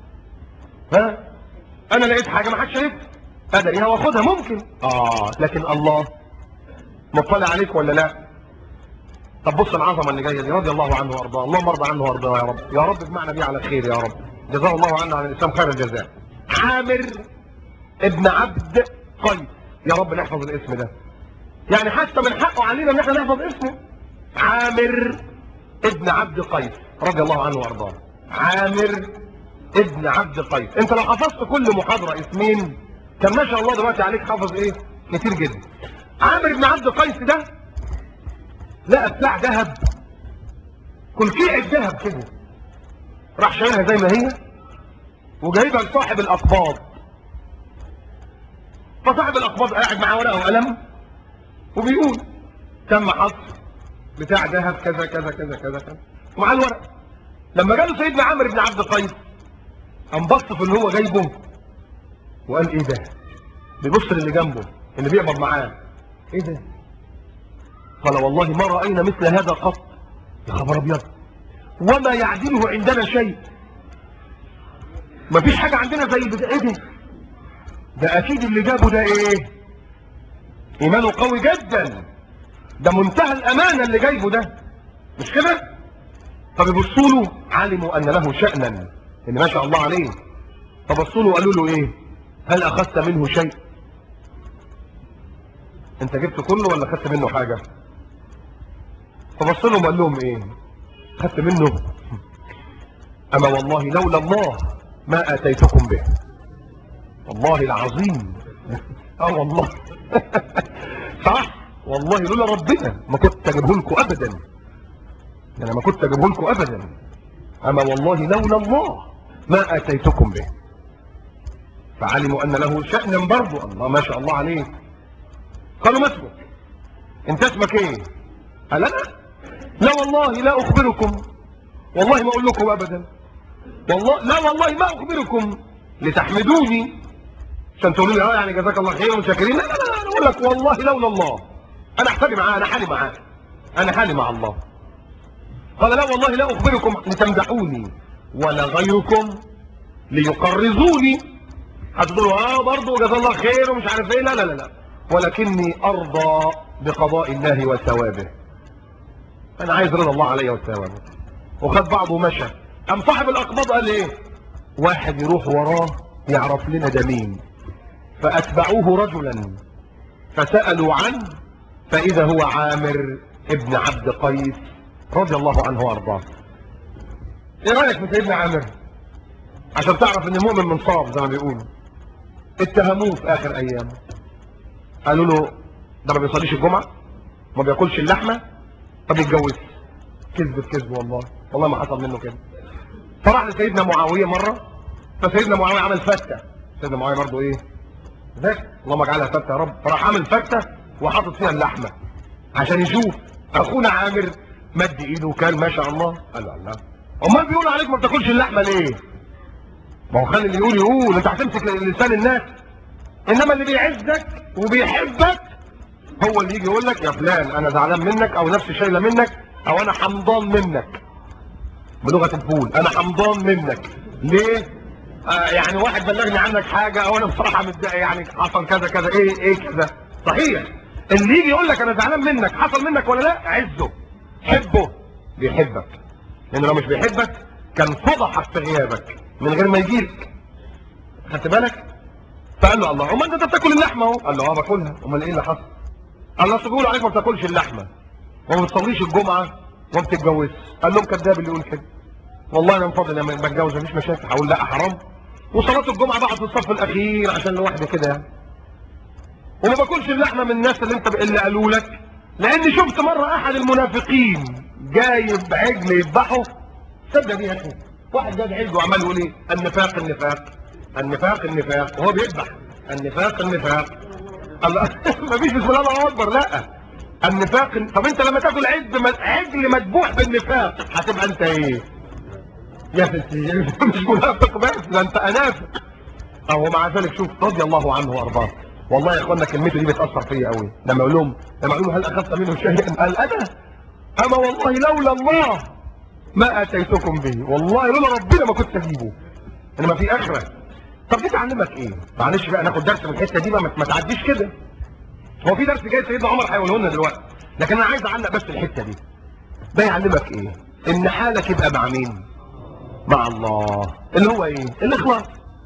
ها انا لقيت حاجه ما حدش شايفها ادريها واخدها ممكن اه لكن الله مطلع عليك ولا لا طب بص العظمه اللي جايه دي رضي الله عنه وارضاه اللهم ارضى عنه وارضاه يا رب يا رب اجمعنا بيه على خير يا رب جزاه الله عنا عن الاسلام خير الجزاء عامر ابن عبد قيس يا رب نحفظ الاسم ده يعني حتى من حقه علينا ان احنا نحفظ اسمه عامر ابن عبد قيس رضي الله عنه وارضاه عامر ابن عبد قيس انت لو حفظت كل محاضرة اسمين كان ما شاء الله دلوقتي عليك حافظ ايه كتير جدا عامر ابن عبد قيس ده لقى بتاع ذهب كلكيع الذهب كده راح شايلها زي ما هي وجايبها لصاحب الاقباض فصاحب الاقباض قاعد معاه ورقه وقلم وبيقول تم حصر بتاع ذهب كذا كذا كذا كذا كذا ومعاه الورق لما جاله سيدنا عمرو بن عبد القيس قام بص في اللي هو جايبه وقال ايه ده بيبص للي جنبه اللي بيقبض معاه ايه ده قال والله ما راينا مثل هذا قط يا خبر ابيض وما يعدله عندنا شيء مفيش حاجه عندنا زي البتاع ايه ده ده اكيد اللي جابه ده ايه ايمانه قوي جدا ده منتهى الامانه اللي جايبه ده مش كده فبيبصوا له علموا ان له شانا ان ما شاء الله عليه فبصوا له وقالوا له ايه هل اخذت منه شيء انت جبت كله ولا اخذت منه حاجه فبص لهم وقال لهم ايه خدت منه اما والله لولا الله ما اتيتكم به والله العظيم اه والله صح والله لولا ربنا ما كنت اجيبه لكم ابدا انا ما كنت اجيبه لكم ابدا اما والله لولا الله ما اتيتكم به فعلموا ان له شأنا برضه الله ما شاء الله عليه قالوا ما اسمك انت اسمك ايه قال انا لا والله لا اخبركم والله ما اقول لكم ابدا والله لا والله ما اخبركم لتحمدوني عشان تقولوا لي اه يعني جزاك الله خير وشاكرين لا لا لا انا اقول لك والله لولا الله انا احتاج معاه انا حالي معاه انا حالي مع الله قال لا والله لا اخبركم لتمدحوني ولا غيركم ليقرضوني هتقولوا اه برضه جزا الله خير ومش عارف ايه لا لا لا لا ولكني ارضى بقضاء الله وثوابه انا عايز رضا الله عليا وثوابه وخد بعضه ومشى قام صاحب الاقباض قال ايه واحد يروح وراه يعرف لنا ده مين فاتبعوه رجلا فسالوا عنه فاذا هو عامر ابن عبد قيس رضي الله عنه وارضاه ايه رايك في سيدنا عامر عشان تعرف ان المؤمن منصاب زي ما بيقولوا اتهموه في اخر ايام قالوا له ده ما بيصليش الجمعه ما بياكلش اللحمه ما بيتجوزش كذب كذب والله والله ما حصل منه كده فراح لسيدنا معاويه مره فسيدنا معاويه عمل فته سيدنا معاويه برضه ايه ذاك اللهم اجعلها فته يا رب فراح عامل فته وحاطط فيها اللحمه عشان يشوف اخونا عامر مد ايده وكان ما شاء الله قال له الله امال بيقولوا عليك ما بتاكلش اللحمه ليه ما هو خلي اللي يقول يقول انت هتمسك لسان الناس انما اللي بيعزك وبيحبك هو اللي يجي يقول لك يا فلان انا زعلان منك او نفسي شايله منك او انا حمضان منك بلغه الفول انا حمضان منك ليه آه يعني واحد بلغني عنك حاجه او انا بصراحه متضايق يعني حصل كذا كذا ايه ايه كذا صحيح اللي يجي يقول لك انا زعلان منك حصل منك ولا لا عزه حبه بيحبك لانه لو مش بيحبك كان فضحك في غيابك من غير ما يجيلك خدت بالك فقال له الله امال انت بتاكل اللحمه اهو قال له اه باكلها امال ايه اللي حصل قال له اصل بيقولوا عليك ما بتاكلش اللحمه وما بتصليش الجمعه وما بتتجوزش قال لهم كذاب اللي يقول كده والله انا مفضل لما بتجوز مفيش مشاكل هقول لا حرام وصلاه الجمعه بقعد في الصف الاخير عشان لوحدي كده يعني وما باكلش اللحمه من الناس اللي انت اللي قالوا لك لاني شفت مره احد المنافقين جايب عجل يذبحه صدق دي يا اخي واحد جاب عجل وعمال يقول ايه النفاق النفاق النفاق النفاق وهو بيذبح النفاق النفاق الله مفيش بسم الله الله اكبر لا النفاق طب انت لما تاكل عجل عجل مذبوح بالنفاق هتبقى انت ايه يا ستي مش منافق بس ده انت انافق اهو مع ذلك شوف رضي الله عنه وارضاه والله يا اخوانا كلمته دي بتاثر فيا قوي لما اقول لهم لما اقول له هل اخذت منه شيئا قال انا اما والله لولا الله ما اتيتكم به والله لولا ربنا ما كنت اجيبه انما في اخره طب دي تعلمك ايه معلش بقى ناخد درس من الحته دي بقى ما ما تعديش كده هو في درس جاي سيدنا عمر هيقوله لنا دلوقتي لكن انا عايز اعلق بس الحته دي ده يعلمك ايه ان حالك يبقى مع مين مع الله اللي هو ايه الاخلاص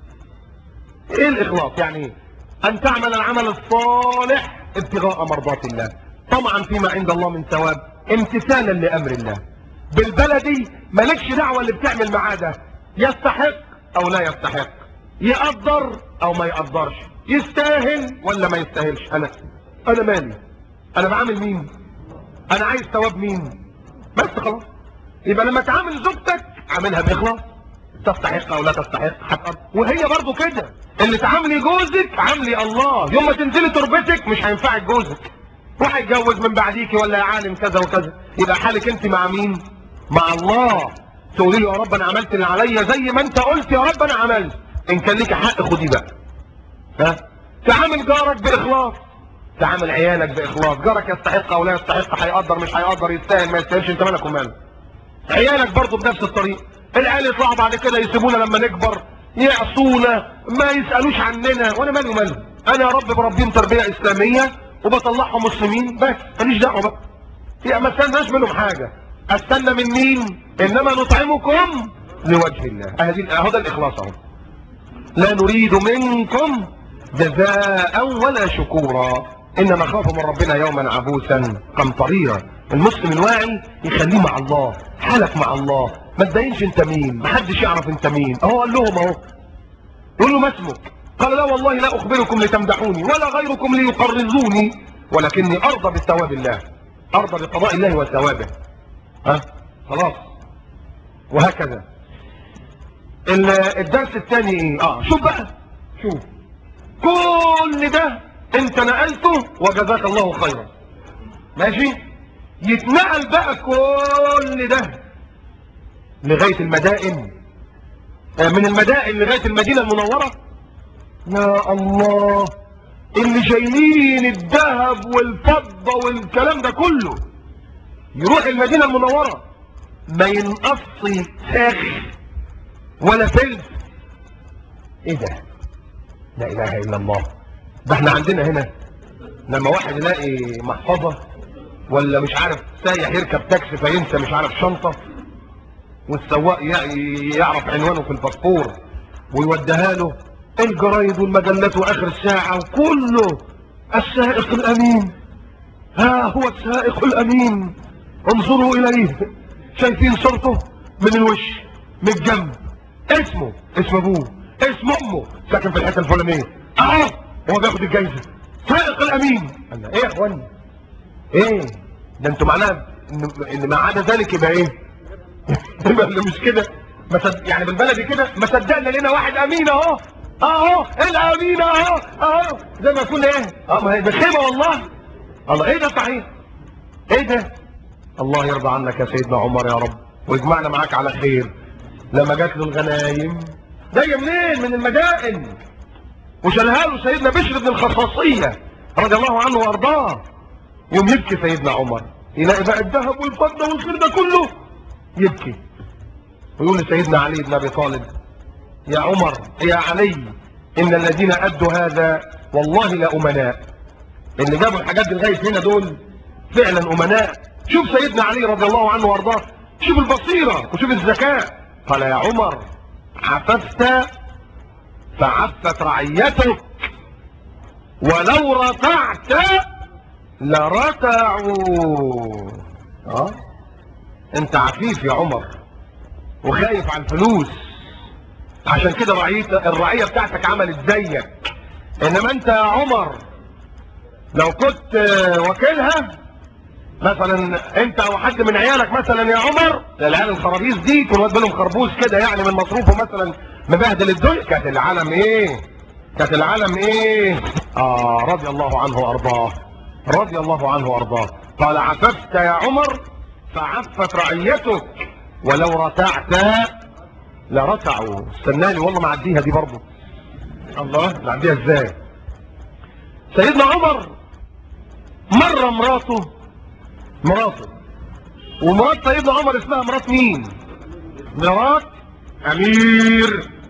ايه الاخلاص يعني ان تعمل العمل الصالح ابتغاء مرضات الله طمعا فيما عند الله من ثواب امتثالا لامر الله بالبلدي مالكش دعوه اللي بتعمل معاه ده يستحق او لا يستحق يقدر او ما يقدرش يستاهل ولا ما يستاهلش انا انا مالي انا بعمل مين انا عايز ثواب مين بس خلاص يبقى لما تعامل زوجتك عاملها باخلاص تستحق او لا تستحق هتقدر وهي برضو كده اللي تعاملي جوزك عاملي الله يوم ما تنزلي تربتك مش هينفعك جوزك وهيتجوز من بعديكي ولا يا عالم كذا وكذا يبقى حالك انت مع مين مع الله تقولي له يا رب انا عملت اللي عليا زي ما انت قلت يا رب انا عملت ان كان ليك حق خدي بقى ها تعامل جارك باخلاص تعامل عيالك باخلاص جارك يستحق او لا يستحق هيقدر مش هيقدر يستاهل ما يستاهلش انت مالك وماله عيالك برضه بنفس الطريقه العيال يطلعوا بعد كده يسيبونا لما نكبر يعصونا ما يسالوش عننا وانا مالي وماله انا يا رب بربيهم تربيه اسلاميه وبطلعهم مسلمين بس ماليش دعوه بقى يعني ما استناش منهم حاجه استنى من مين انما نطعمكم لوجه الله اهدي اهو ده الاخلاص اهو لا نريد منكم جزاء ولا شكورا إنما نخاف من ربنا يوما عبوسا قمطريرا المسلم الواعي يخليه مع الله حالك مع الله ما تبينش انت مين ما حدش يعرف انت مين اهو قال لهم اهو يقول له ما اسمك قال لا والله لا اخبركم لتمدحوني ولا غيركم ليقرضوني ولكني ارضى بثواب الله ارضى بقضاء الله وثوابه ها خلاص وهكذا ال- الدرس الثاني ايه اه شوف بقى شوف كل ده انت نقلته وجزاك الله خيرا ماشي يتنقل بقى كل ده لغاية المدائن آه، من المدائن لغاية المدينة المنورة يا الله اللي شايلين الذهب والفضة والكلام ده كله يروح المدينة المنورة ما ينقص ساخ ولا فلس ايه ده لا اله الا الله ده احنا عندنا هنا لما واحد يلاقي محفظة ولا مش عارف سايح يركب تاكسي فينسى مش عارف شنطة والسواق ي- يعرف عنوانه في الباسبور ويوديها له الجرايد والمجلات واخر الساعة وكله السائق الامين ها هو السائق الامين انظروا اليه شايفين صورته من الوش من الجنب اسمه اسم ابوه اسم امه ساكن في الحته الفلانيه اهو هو بياخد الجايزه سائق الامين قال له، ايه يا اخواني ايه ده انتوا معناها ان ان ما عدا ذلك يبقى ايه يبقى اللي مش كده ما صد... يعني بالبلدي كده ما صدقنا لنا واحد امين اهو اهو الامين اهو اهو زي ما يكون ايه اه ما هي ده خيبه والله الله ايه ده صحيح ايه ده الله يرضى عنك يا سيدنا عمر يا رب ويجمعنا معاك على خير لما جات له الغنايم جايه منين من المدائن وشالها له سيدنا بشر بن الخصاصيه رضي الله عنه وارضاه يوم يبكي سيدنا عمر يلاقي بقى الذهب والفضه والخير ده كله يبكي ويقول لسيدنا علي بن ابي طالب يا عمر يا علي ان الذين ادوا هذا والله لامناء اللي جابوا الحاجات دي لغايه هنا دول فعلا امناء شوف سيدنا علي رضي الله عنه وارضاه شوف البصيره وشوف الذكاء قال يا عمر عففت فعفت رعيتك ولو رتعت لرتعوا اه انت عفيف يا عمر وخايف على الفلوس عشان كده رعية الرعية بتاعتك عملت زيك انما انت يا عمر لو كنت آه، وكيلها مثلا انت او حد من عيالك مثلا يا عمر العيال الخرابيس دي يكون واد منهم خربوش كده يعني من مصروفه مثلا مبهدل الدنيا كانت العالم ايه كانت العالم ايه اه رضي الله عنه وارضاه رضي الله عنه وارضاه قال عففت يا عمر فعفت رعيتك ولو رتعت لرتعوا استناني والله ما عديها دي برضه الله نعديها ازاي سيدنا عمر مرة مراته مراته ومرات سيدنا عمر اسمها مرات مين مرات امير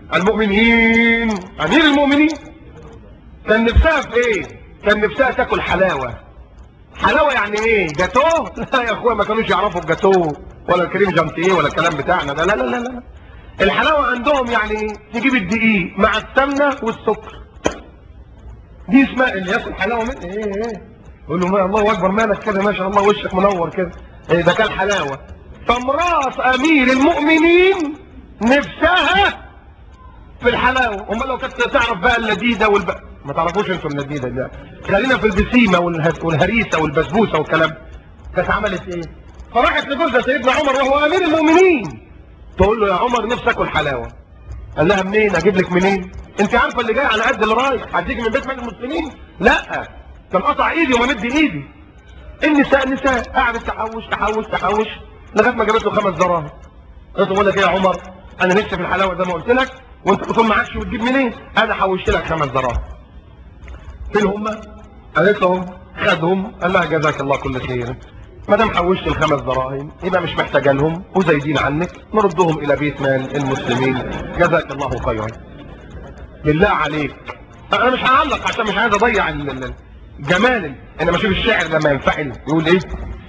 المؤمنين امير المؤمنين كان نفسها في ايه كان نفسها تاكل حلاوه حلاوه يعني ايه جاتوه لا يا اخويا ما كانوش يعرفوا الجاتوه ولا الكريم جانتيه ولا الكلام بتاعنا ده لا لا لا لا الحلاوه عندهم يعني تجيب الدقيق مع السمنه والسكر دي اسمها اللي ياكل حلاوه من ايه ايه يقول له ما الله اكبر مالك كده ما شاء الله وشك منور كده ايه ده كان حلاوه فامراه امير المؤمنين نفسها في الحلاوه امال لو كانت تعرف بقى اللذيذه والب... ما تعرفوش انتوا اللذيذه ده خلينا في البسيمه والها... والهريسه والبسبوسه والكلام كانت عملت ايه فراحت لجوزها سيدنا عمر وهو امير المؤمنين تقول له يا عمر نفسي اكل حلاوه قال لها منين اجيب لك منين انت عارفه اللي جاي على قد اللي رايح هتيجي من بيت مال المسلمين لا كان قطع ايدي ومد ايدي النساء نساء قعدت تحوش تحوش تحوش لغايه ما جابت له خمس دراهم قلت بقول لك ايه يا عمر انا نفسي في الحلاوه زي ما قلت لك وانت بتقول معكش وتجيب منين انا حوشت لك خمس دراهم فين هم قالت لهم خدهم قال لها جزاك الله كل خير ما دام حوشت الخمس دراهم يبقى مش محتاجه لهم وزايدين عنك نردهم الى بيت مال المسلمين جزاك الله خيرا بالله عليك انا مش هعلق عشان مش عايز اضيع ال- ال- الجمال انا بشوف الشاعر لما ينفعل يقول ايه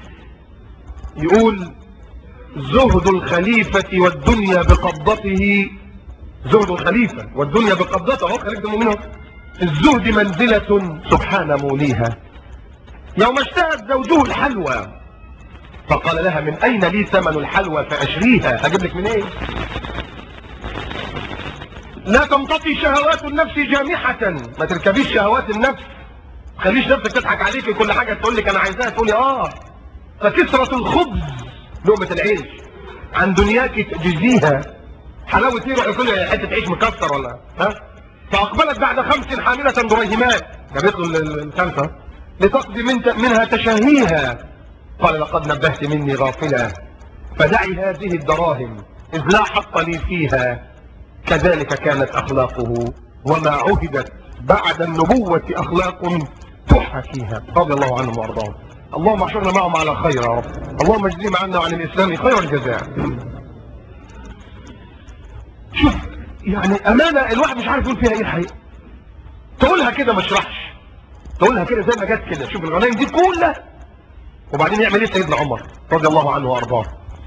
يقول زهد الخليفة والدنيا بقبضته زهد الخليفة والدنيا بقبضته اهو خليفة المؤمنين اهو. الزهد منزلة سبحان موليها يوم اشتهت زوجه الحلوى فقال لها من اين لي ثمن الحلوى فاشريها هجيب لك من ايه لا تمتطي شهوات النفس جامحة ما تركبيش شهوات النفس خليش نفسك تضحك عليك كل حاجة تقول لك انا عايزاها تقولي اه فكسرة الخبز لقمة العيش عن دنياك تجزيها حلاوة ايه روح يقول لي حتة عيش مكسر ولا ها فاقبلت بعد خمس حاملة دريهمات جابت له ال- ال- الخمسة لتقضي من منها تشاهيها قال لقد نبهت مني غافلة فدعي هذه الدراهم إذ لا حق لي فيها كذلك كانت أخلاقه وما عهدت بعد النبوة أخلاق تحكيها رضي الله عنهم وأرضاهم اللهم احشرنا معهم على خير يا رب اللهم اجزهم عنا وعن الإسلام خير الجزاء شوف يعني أمانة الواحد مش عارف يقول فيها إيه الحقيقة تقولها كده ما اشرحش تقولها كده زي ما جت كده شوف الغنايم دي كلها وبعدين يعمل ايه سيدنا عمر رضي الله عنه وارضاه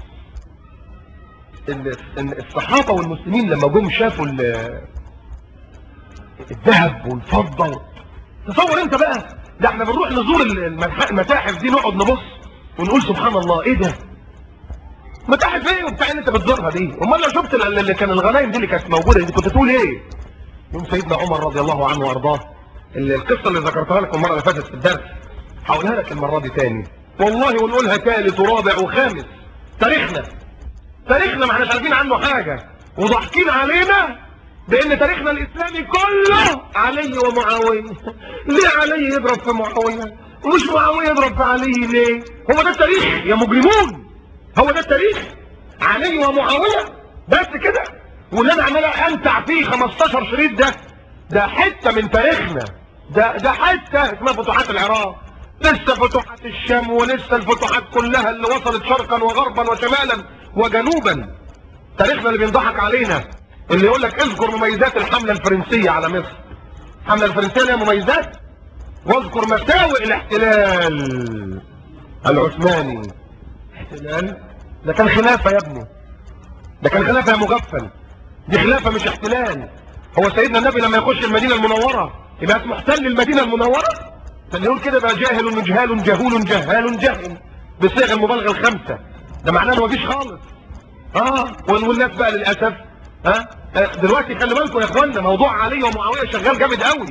ال- ال- الصحابه والمسلمين لما جم شافوا ال- الذهب والفضه تصور انت بقى ده احنا بنروح نزور ال- المتح- المتاحف دي نقعد نبص ونقول سبحان الله ايه ده متاحف ايه وبتاع اللي انت بتزورها دي امال لو شفت ال- اللي كان الغنايم دي اللي كانت موجوده دي كنت تقول ايه يوم سيدنا عمر رضي الله عنه وارضاه ال- القصه اللي ذكرتها لكم المره اللي فاتت في الدرس هقولها لك المره دي تاني والله ونقولها ثالث ورابع وخامس تاريخنا تاريخنا ما احناش عارفين عنه حاجه وضاحكين علينا بان تاريخنا الاسلامي كله علي ومعاويه ليه علي يضرب في معاويه ومش معاويه يضرب في علي ليه هو ده التاريخ يا مجرمون هو ده التاريخ علي ومعاويه بس كده واللي انا عمال امتع فيه 15 شريط ده ده حته من تاريخنا ده ده حته اسمها فتوحات العراق لسه فتوحات الشام ولسه الفتوحات كلها اللي وصلت شرقا وغربا وشمالا وجنوبا تاريخنا اللي بينضحك علينا اللي يقول لك اذكر مميزات الحملة الفرنسية على مصر الحملة الفرنسية لها مميزات واذكر مساوئ الاحتلال العثماني احتلال ده كان خلافة يا ابني ده كان خلافة يا مغفل دي خلافة مش احتلال هو سيدنا النبي لما يخش المدينة المنورة يبقى اسمه احتل المدينة المنورة فاللي يقول كده بقى جاهل جهال جهول جهال جهل بصيغ المبالغة الخمسة ده معناه انه مفيش خالص اه وال- والناس بقى للاسف ها آه، دلوقتي خلي بالكم يا اخوانا موضوع علي ومعاويه شغال جامد قوي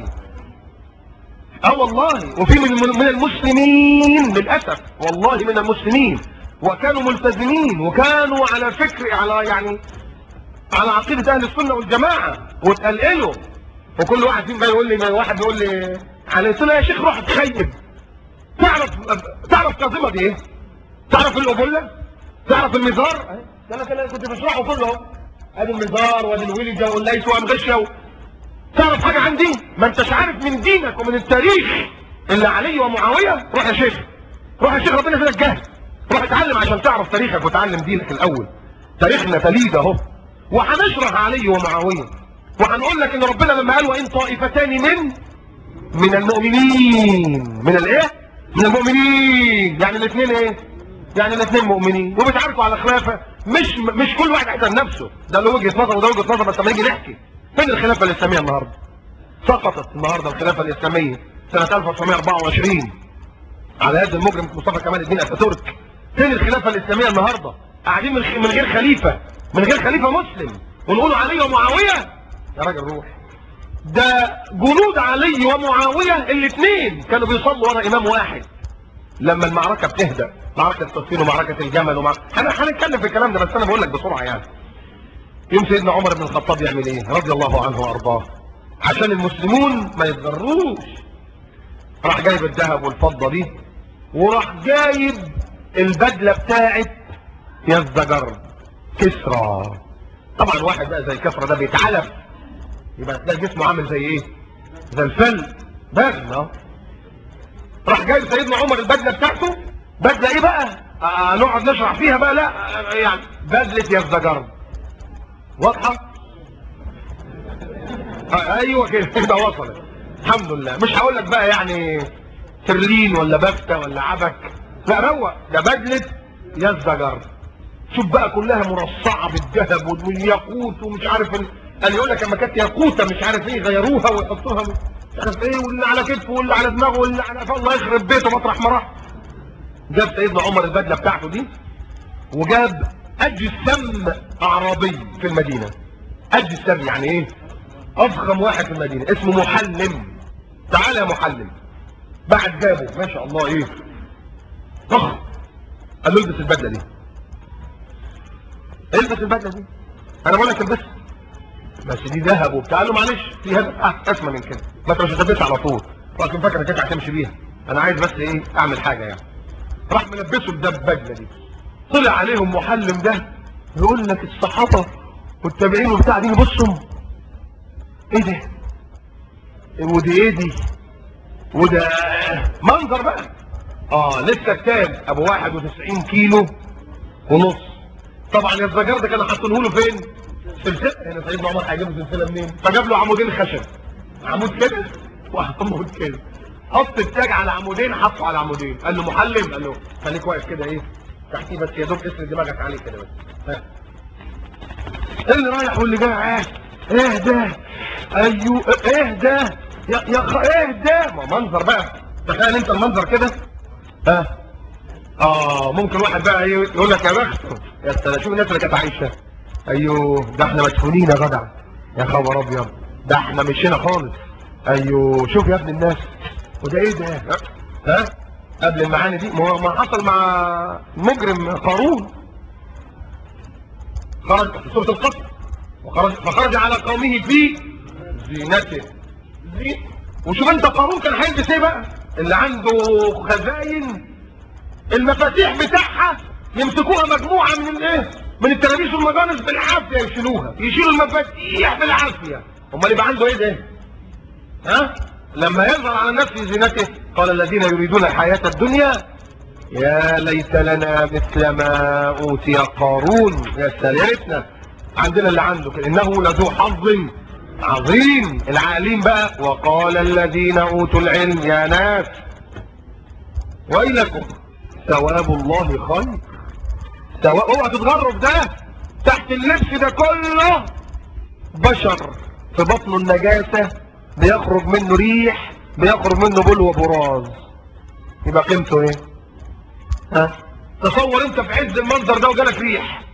اه والله وفي من من المسلمين للاسف والله من المسلمين وكانوا ملتزمين وكانوا على فكر على يعني على عقيده اهل السنه والجماعه وتقلقلوا وكل واحد فيهم بقى يقول لي واحد يقول لي على قلت له يا شيخ روح تخيب تعرف تعرف كاظمه دي ايه؟ تعرف القبله؟ تعرف المزار؟ ده انا كان- كنت بشرحه كله اهو ادي المزار وادي الولجه والليث وامغشه و... تعرف حاجه عن دي؟ ما انتش عارف من دينك ومن التاريخ اللي علي ومعاويه روح يا شيخ روح يا شيخ ربنا يزيدك جهل روح اتعلم عشان تعرف تاريخك وتعلم دينك الاول تاريخنا تليد اهو وهنشرح علي ومعاويه وهنقول لك ان ربنا لما قال وان طائفتان من من المؤمنين من الايه من المؤمنين يعني الاثنين ايه يعني الاثنين مؤمنين وبيتعاركوا على خلافه مش مش كل واحد يحترم نفسه ده له وجهه نظر وده وجهه نظر بس لما نيجي نحكي فين الخلافه الاسلاميه النهارده سقطت النهارده الخلافه الاسلاميه سنه 1924 على يد المجرم مصطفى كمال الدين اتاتورك فين الخلافه الاسلاميه النهارده قاعدين من من غير خليفه من غير خليفه مسلم ونقولوا علي ومعاويه يا راجل روح ده جنود علي ومعاويه الاثنين كانوا بيصلوا ورا امام واحد لما المعركه بتهدأ معركه صفين ومعركه الجمل ومع انا هنتكلم في الكلام ده بس انا بقول لك بسرعه يعني يوم سيدنا عمر بن الخطاب يعمل ايه رضي الله عنه وارضاه عشان المسلمون ما يتضروش راح جايب الذهب والفضه دي وراح جايب البدله بتاعت يزدجر كسرى طبعا واحد بقى زي كسرى ده بيتعلم يبقى تلاقي جسمه عامل زي ايه زي الفل باغن اه راح جايب سيدنا عمر البدله بتاعته بدله ايه بقى آه نقعد نشرح فيها بقى لا آه يعني بدله يزدجر واضحه آه ايوه كده كده وصلت الحمد لله مش هقول لك بقى يعني ترلين ولا بفتة ولا عبك لا روق ده بدله يزدجر شوف بقى كلها مرصعه بالذهب والياقوت ومش عارف ال... قال يقول لك لما كانت ياقوته مش عارف ايه غيروها ويحطوها مش عارف ايه واللي على كتفه واللي على دماغه واللي على الله يخرب بيته مطرح ما راح جاب سيدنا عمر البدله بتاعته دي وجاب اجسم اعرابي في المدينه اجسم يعني ايه افخم واحد في المدينه اسمه محلم تعال يا محلم بعد جابه ما شاء الله ايه ضخم قال له البس البدله دي البس البدله دي انا بقول لك البسها بس دي ذهب وبتاع قال له معلش في هدف اسمى من كده بس مش هتلبسها على طول لكن فاكر انك انت هتمشي بيها انا عايز بس ايه اعمل حاجه يعني راح ملبسه ده البدله دي طلع عليهم محلم ده يقول لك الصحابه والتابعين وبتاع دي بصوا ايه ده ودي ايه دي وده منظر بقى اه لسه التاج ابو 91 كيلو ونص طبعا الزجار ده كانوا حاطينه له فين سلسله هنا سيدنا عمر هيجيب له سلسله منين فجاب له عمودين خشب عمود كده وعمود كده حط التاج على عمودين حطه على عمودين قال له محلم قال له خليك واقف كده ايه تحتيه بس يا دوب اسند دماغك عليه كده بس ها اللي رايح واللي جاي اه ايه ده ايوه ايه ده يا يا خ... ايه ده ما منظر بقى تخيل انت المنظر كده ها اه ممكن واحد بقى يقول لك يا بخت يا سلام شوف الناس اللي كانت عايشه ايوه ده احنا مدفونين يا جدع يا خبر ابيض ده احنا مش هنا خالص ايوه شوف يا ابن الناس وده ايه ده ها, ها؟ قبل المعاني دي ما ما حصل مع مجرم قارون خرج في سوره القصر وخرج فخرج على قومه في زينته زي وشوف انت قارون كان هيلبس ايه بقى اللي عنده خزاين المفاتيح بتاعها يمسكوها مجموعه من الايه من التلابيس والمجانس بالعافيه يشيلوها يشيلوا المفاتيح بالعافيه امال يبقى عنده ايه ده ها لما يظهر على الناس في زينته قال الذين يريدون الحياه الدنيا يا ليت لنا مثل ما اوتي قارون يا سلامتنا عندنا اللي عنده كده انه لذو حظ عظيم العالين بقى وقال الذين اوتوا العلم يا ناس ويلكم ثواب الله خير ثواب اوعى تتغروا في ده تحت اللبس ده كله بشر في بطنه النجاسة بيخرج منه ريح بيخرج منه بول وبراز يبقى قيمته ايه ها تصور انت في عز المنظر ده وجالك ريح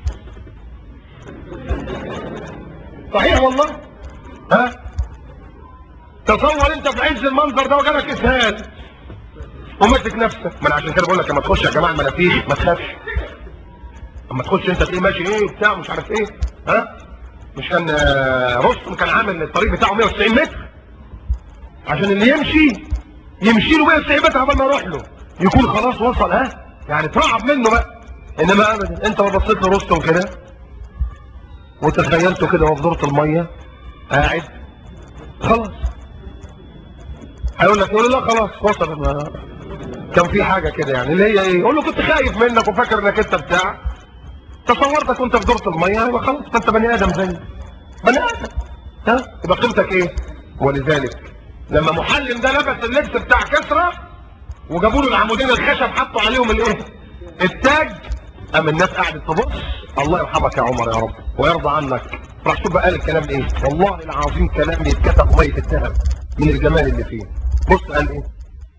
صحيح والله ها تصور انت في عز المنظر ده وجالك اسهال ومسك نفسك ما انا عشان كده بقول لك لما تخش يا جماعه المنافيش ما تخافش اما تخش انت تلاقيه ماشي ايه بتاع مش عارف ايه ها مش كان رستم كان عامل الطريق بتاعه 190 متر عشان اللي يمشي يمشي له 190 متر قبل ما يروح له يكون خلاص وصل ها يعني ترعب منه بقى انما ابدا انت ما بصيت لرستم كده وتخيلته كده وهو في دورة الميه قاعد خلاص هيقول لك يقول لا خلاص وصل ما كان في حاجه كده يعني اللي هي ايه يقول له كنت خايف منك وفاكر انك انت بتاع تصورتك وانت في دورة الميه يبقى خلاص انت بني ادم زي بني ادم ها يبقى قيمتك ايه ولذلك لما محلم ده لبس اللبس بتاع كسرى وجابوا له العمودين الخشب حطوا عليهم الايه التاج اما الناس قعدت تبص الله يرحمك يا عمر يا رب ويرضى عنك راح شوف بقى قال الكلام ايه والله العظيم كلام يتكتب ميه الذهب من الجمال اللي فيه بص قال ايه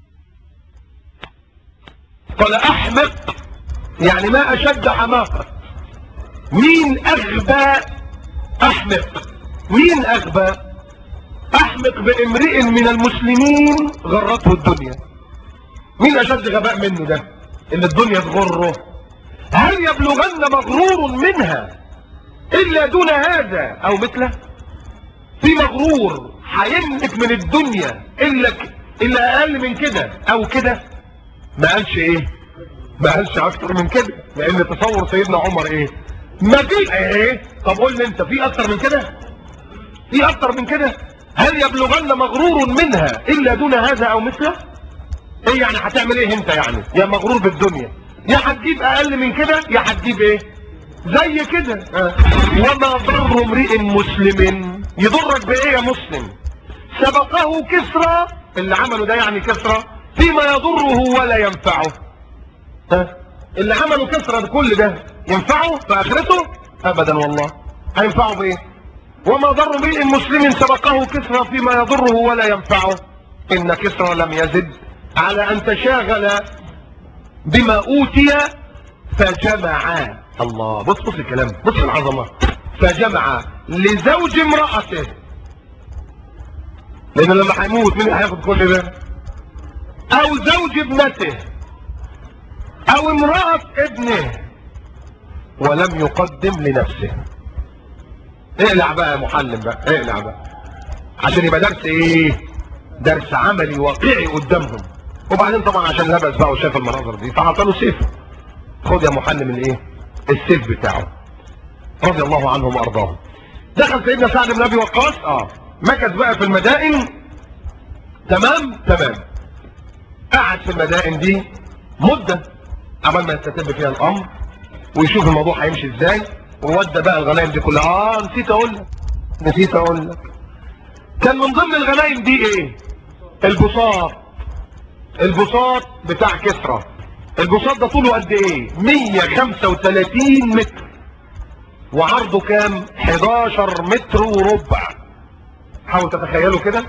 قال احمق يعني ما اشد حماقه مين اغبى احمق مين اغبى احمق بامرئ من المسلمين غرته الدنيا مين اشد غباء منه ده ان الدنيا تغره هل يبلغن مغرور منها الا دون هذا او مثله في مغرور هيملك من الدنيا الا ك... الا اقل من كده او كده ما قالش ايه ما قالش اكتر من كده لان تصور سيدنا عمر ايه ما في ايه طب قول لي انت في اكتر من كده في اكتر من كده هل يبلغن مغرور منها الا دون هذا او مثله ايه يعني هتعمل ايه انت يعني يا مغرور بالدنيا يا هتجيب اقل من كده يا هتجيب ايه زي كده آه. وما ضر امرئ مسلم يضرك بايه يا مسلم سبقه كسرى اللي عمله ده يعني كسرى فيما يضره ولا ينفعه ها اللي عمله كسرى بكل ده ينفعه في اخرته ابدا والله هينفعه بايه وما ضر امرئ مسلم سبقه كسرى فيما يضره ولا ينفعه ان كسرى لم يزد على ان تشاغل بما اوتي فجمع الله بص بص الكلام بص العظمه فجمع لزوج امرأته لان لما هيموت مين اللي هياخد كل ده او زوج ابنته او امرأة ابنه ولم يقدم لنفسه اقلع بقى يا معلم بقى اقلع بقى عشان يبقى درس ايه درس عملي واقعي قدامهم وبعدين طبعا عشان لبس بقى وشاف المناظر دي فعطاله سيف خد يا محلم الايه السيف بتاعه رضي الله عنهم وارضاهم دخل سيدنا سعد بن ابي وقاص اه مكث بقى في المدائن تمام تمام قعد في المدائن دي مده عمال ما يستتب فيها الامر ويشوف الموضوع هيمشي ازاي وودى بقى الغنائم دي كلها اه نسيت اقول لك نسيت اقول لك كان من ضمن الغنائم دي ايه البساط البساط بتاع كسرى البساط ده طوله قد ايه 135 متر وعرضه كام 11 متر وربع حاول تتخيلوا كده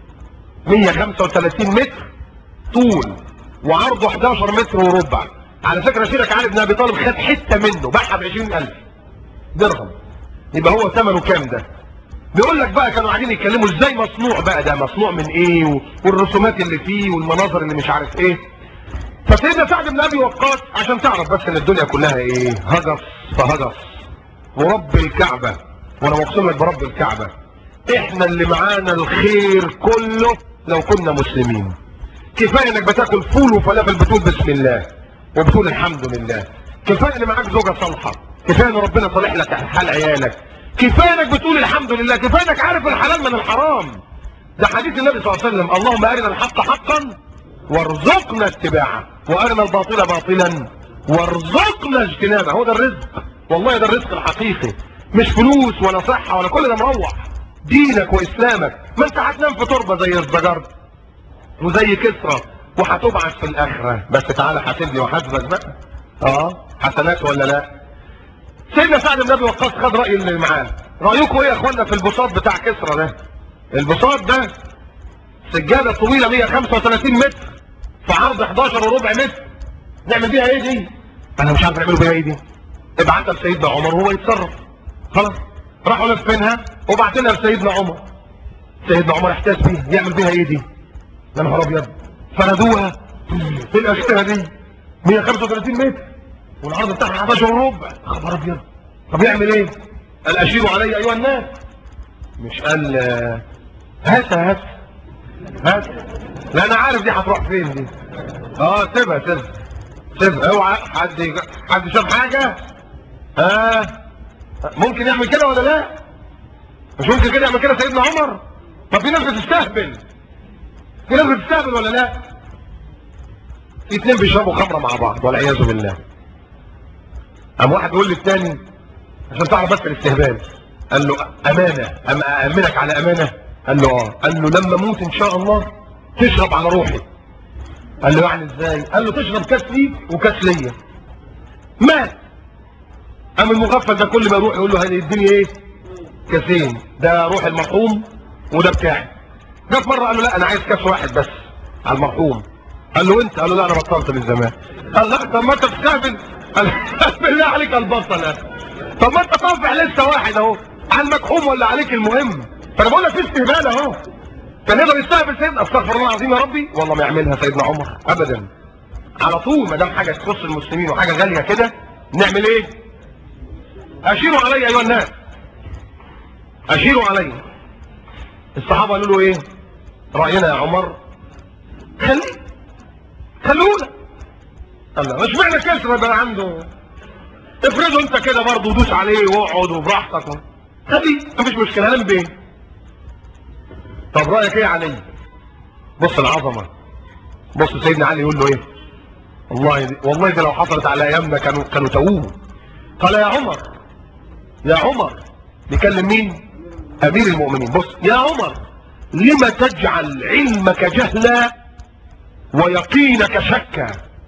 135 متر طول وعرضه 11 متر وربع على فكره سيدك علي بن ابي طالب خد حته منه باعها ب 20000 درهم يبقى هو ثمنه كام ده بيقول لك بقى كانوا قاعدين يتكلموا ازاي مصنوع بقى ده مصنوع من ايه و- والرسومات اللي فيه والمناظر اللي مش عارف ايه فسيدنا سعد بن ابي وقاص عشان تعرف بس ان الدنيا كلها ايه هجس فهجس ورب الكعبه وانا مقسم لك برب الكعبه احنا اللي معانا الخير كله لو كنا مسلمين كفايه انك بتاكل فول وفلافل بتقول بسم الله وبتقول الحمد لله كفايه ان معاك زوجه صالحه كفايه ان ربنا صالح لك حال عيالك كفايه انك بتقول الحمد لله كفايه انك عارف الحلال من الحرام ده حديث النبي صلى الله عليه وسلم اللهم ارنا الحق حقا وارزقنا اتباعه وارنا الباطل باطلا وارزقنا اجتنابه هو ده الرزق والله ده الرزق الحقيقي مش فلوس ولا صحه ولا كل ده مروح دينك واسلامك ما انت هتنام في تربه زي الزجر وزي كسرى وهتبعث في الاخره بس تعالى حاسبني وحاسبك بقى اه حسنات ولا لا سيدنا سعد بن ابي وقاص خد راي اللي معاه رايكم ايه يا اخوانا في البساط بتاع كسرى ده البساط ده سجاده طويله 135 متر في عرض 11 وربع متر نعمل بيها ايه دي انا مش عارف نعمله بيها ايه دي ابعتها لسيدنا عمر وهو يتصرف خلاص راحوا لفينها وبعتنا لسيدنا عمر سيدنا عمر احتاج بيها يعمل بيها ايه دي يا نهار ابيض فردوها في الاشياء دي 135 متر والعرض بتاعها 11 وربع خبر ابيض طب يعمل ايه قال اشيروا علي ايها الناس مش قال آه، هات هات هات لا انا عارف دي هتروح فين دي اه سيبها سيبها سيبها اوعى حد يج- حد شاف حاجه ها آه. ممكن يعمل كده ولا لا مش ممكن كده يعمل كده سيدنا عمر طب في ناس بتستهبل في ناس بتستهبل ولا لا في اتنين بيشربوا خمره مع بعض والعياذ بالله قام واحد يقول للتاني عشان تعرف بس الاستهبال قال له امانه أم امنك على امانه قال له اه قال له لما اموت ان شاء الله تشرب على روحي قال له يعني ازاي قال له تشرب كاس ليك وكاس ليا مات قام المغفل ده كل ما يروح يقول له هذه الدنيا ايه كاسين ده روح المرحوم وده بتاعي جه في مره قال له لا انا عايز كاس واحد بس على المرحوم قال له انت قال له لا انا بطلت من زمان قال لا طب ما انت بتستهبل قال بالله عليك البطل يا طب ما انت طافع لسه واحد اهو على المكحوم ولا عليك المهم فانا بقول لك في استهبال اهو كان يقدر يستهبل سيدنا استغفر الله العظيم يا ربي والله ما يعملها سيدنا عمر ابدا على طول ما دام حاجه تخص المسلمين وحاجه غاليه كده نعمل ايه اشيروا علي ايها الناس اشيروا علي الصحابه قالوا له ايه راينا يا عمر خليه خلونا قال له مش معنى كسر يبقى عنده افرضوا انت كده برضه ودوس عليه واقعد وبراحتك خليه مفيش مشكله هنام بيه طب رايك ايه يا علي بص العظمه بص سيدنا علي يقول له ايه والله دي والله دي لو حصلت على ايامنا كانوا كانوا تووه قال يا عمر يا عمر بيكلم مين امير المؤمنين بص يا عمر لما تجعل علمك جهلا ويقينك شكا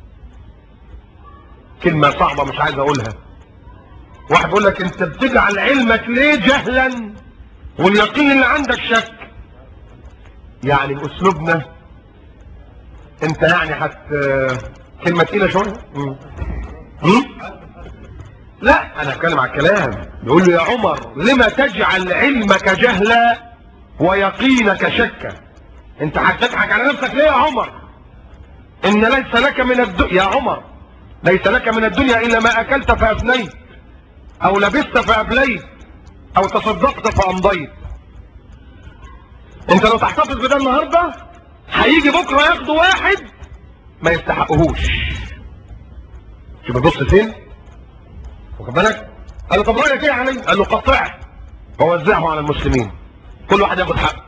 كلمة صعبة مش عايز اقولها واحد بيقول لك انت بتجعل علمك ليه جهلا واليقين اللي عندك شك يعني باسلوبنا انت يعني حت كلمة تقيلة شوية مم. مم؟ لا انا هتكلم على الكلام بيقول له يا عمر لما تجعل علمك جهلا ويقينك شكا انت هتضحك على نفسك ليه يا عمر ان ليس لك من الدنيا يا عمر ليس لك من الدنيا الا ما اكلت فافنيت او لبست فابليت او تصدقت فامضيت انت لو تحتفظ بده النهارده هيجي بكره ياخده واحد ما يستحقهوش شوف بص فين واخد بالك قال له طب رايك ايه يا علي قال له قطعه ووزعه على المسلمين كل واحد ياخد حقه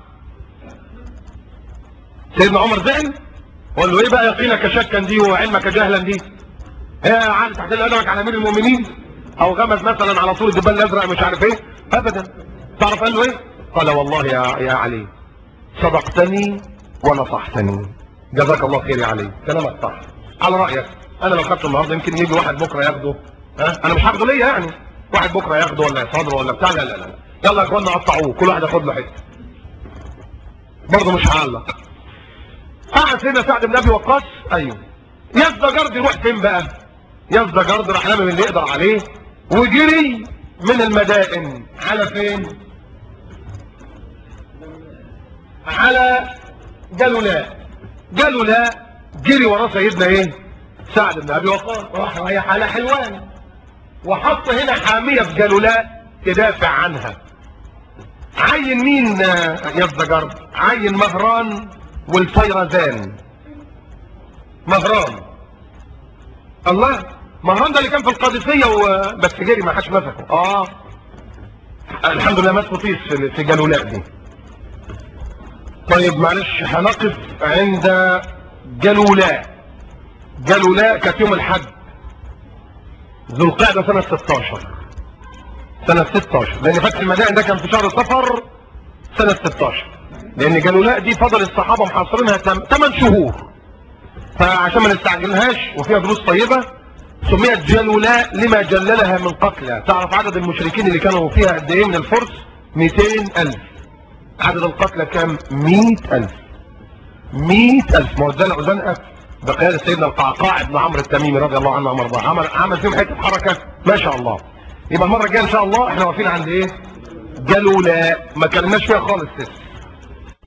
سيدنا عمر زعل وقال له ايه بقى يقينك شكا دي وعلمك جهلا دي ايه يا عم تحت قدمك على امير المؤمنين او غمز مثلا على طول الجبال الازرق مش عارف ايه ابدا تعرف قال له ايه قال والله يا يا علي صدقتني ونصحتني جزاك الله خير يا علي كلامك صح على رايك انا لو خدته النهارده يمكن يجي واحد بكره ياخده ها انا مش هاخده ليا يعني واحد بكره ياخده ولا يصادره ولا بتاع لا لا لا يلا يا اخوانا قطعوه كل واحد ياخد له حته برضه مش هعلق قعد سيدنا سعد بن ابي وقاص ايوه يزدى جرد يروح فين بقى يزدى جرد راح لامم اللي يقدر عليه وجري من المدائن على فين على جلولاء جلولاء جري وراه سيدنا ايه سعد بن ابي وقاص راح رايح على حلوان وحط هنا حاميه في جلولاء تدافع عنها عين مين يزدى جرد عين مهران والفيرزان مهران الله مهران ده اللي كان في القادسية وبس جري ما حدش مسكه اه الحمد لله مات قطيس في في جلولاء دي طيب معلش هنقف عند جلولاء جلولاء كانت يوم الحد ذو القعدة سنة 16 سنة 16 لأن فتح المدائن ده كان في شهر صفر سنة 16 لأن جلولاء دي فضل الصحابة محاصرينها 8 شهور فعشان ما نستعجلهاش وفيها دروس طيبة سميت جلولاء لما جللها من قتلى تعرف عدد المشركين اللي كانوا فيها قد ايه من الفرس 200 ألف عدد القتلى كام 100 ألف 100 ألف ما هو زنقوا زنقة بقيادة سيدنا القعقاع بن عمرو التميمي رضي الله عنه وارضاه عمل عمل فيهم حته حركه ما شاء الله يبقى المره الجايه ان شاء الله احنا واقفين عند ايه؟ جلولاء ما كلمناش فيها خالص لسه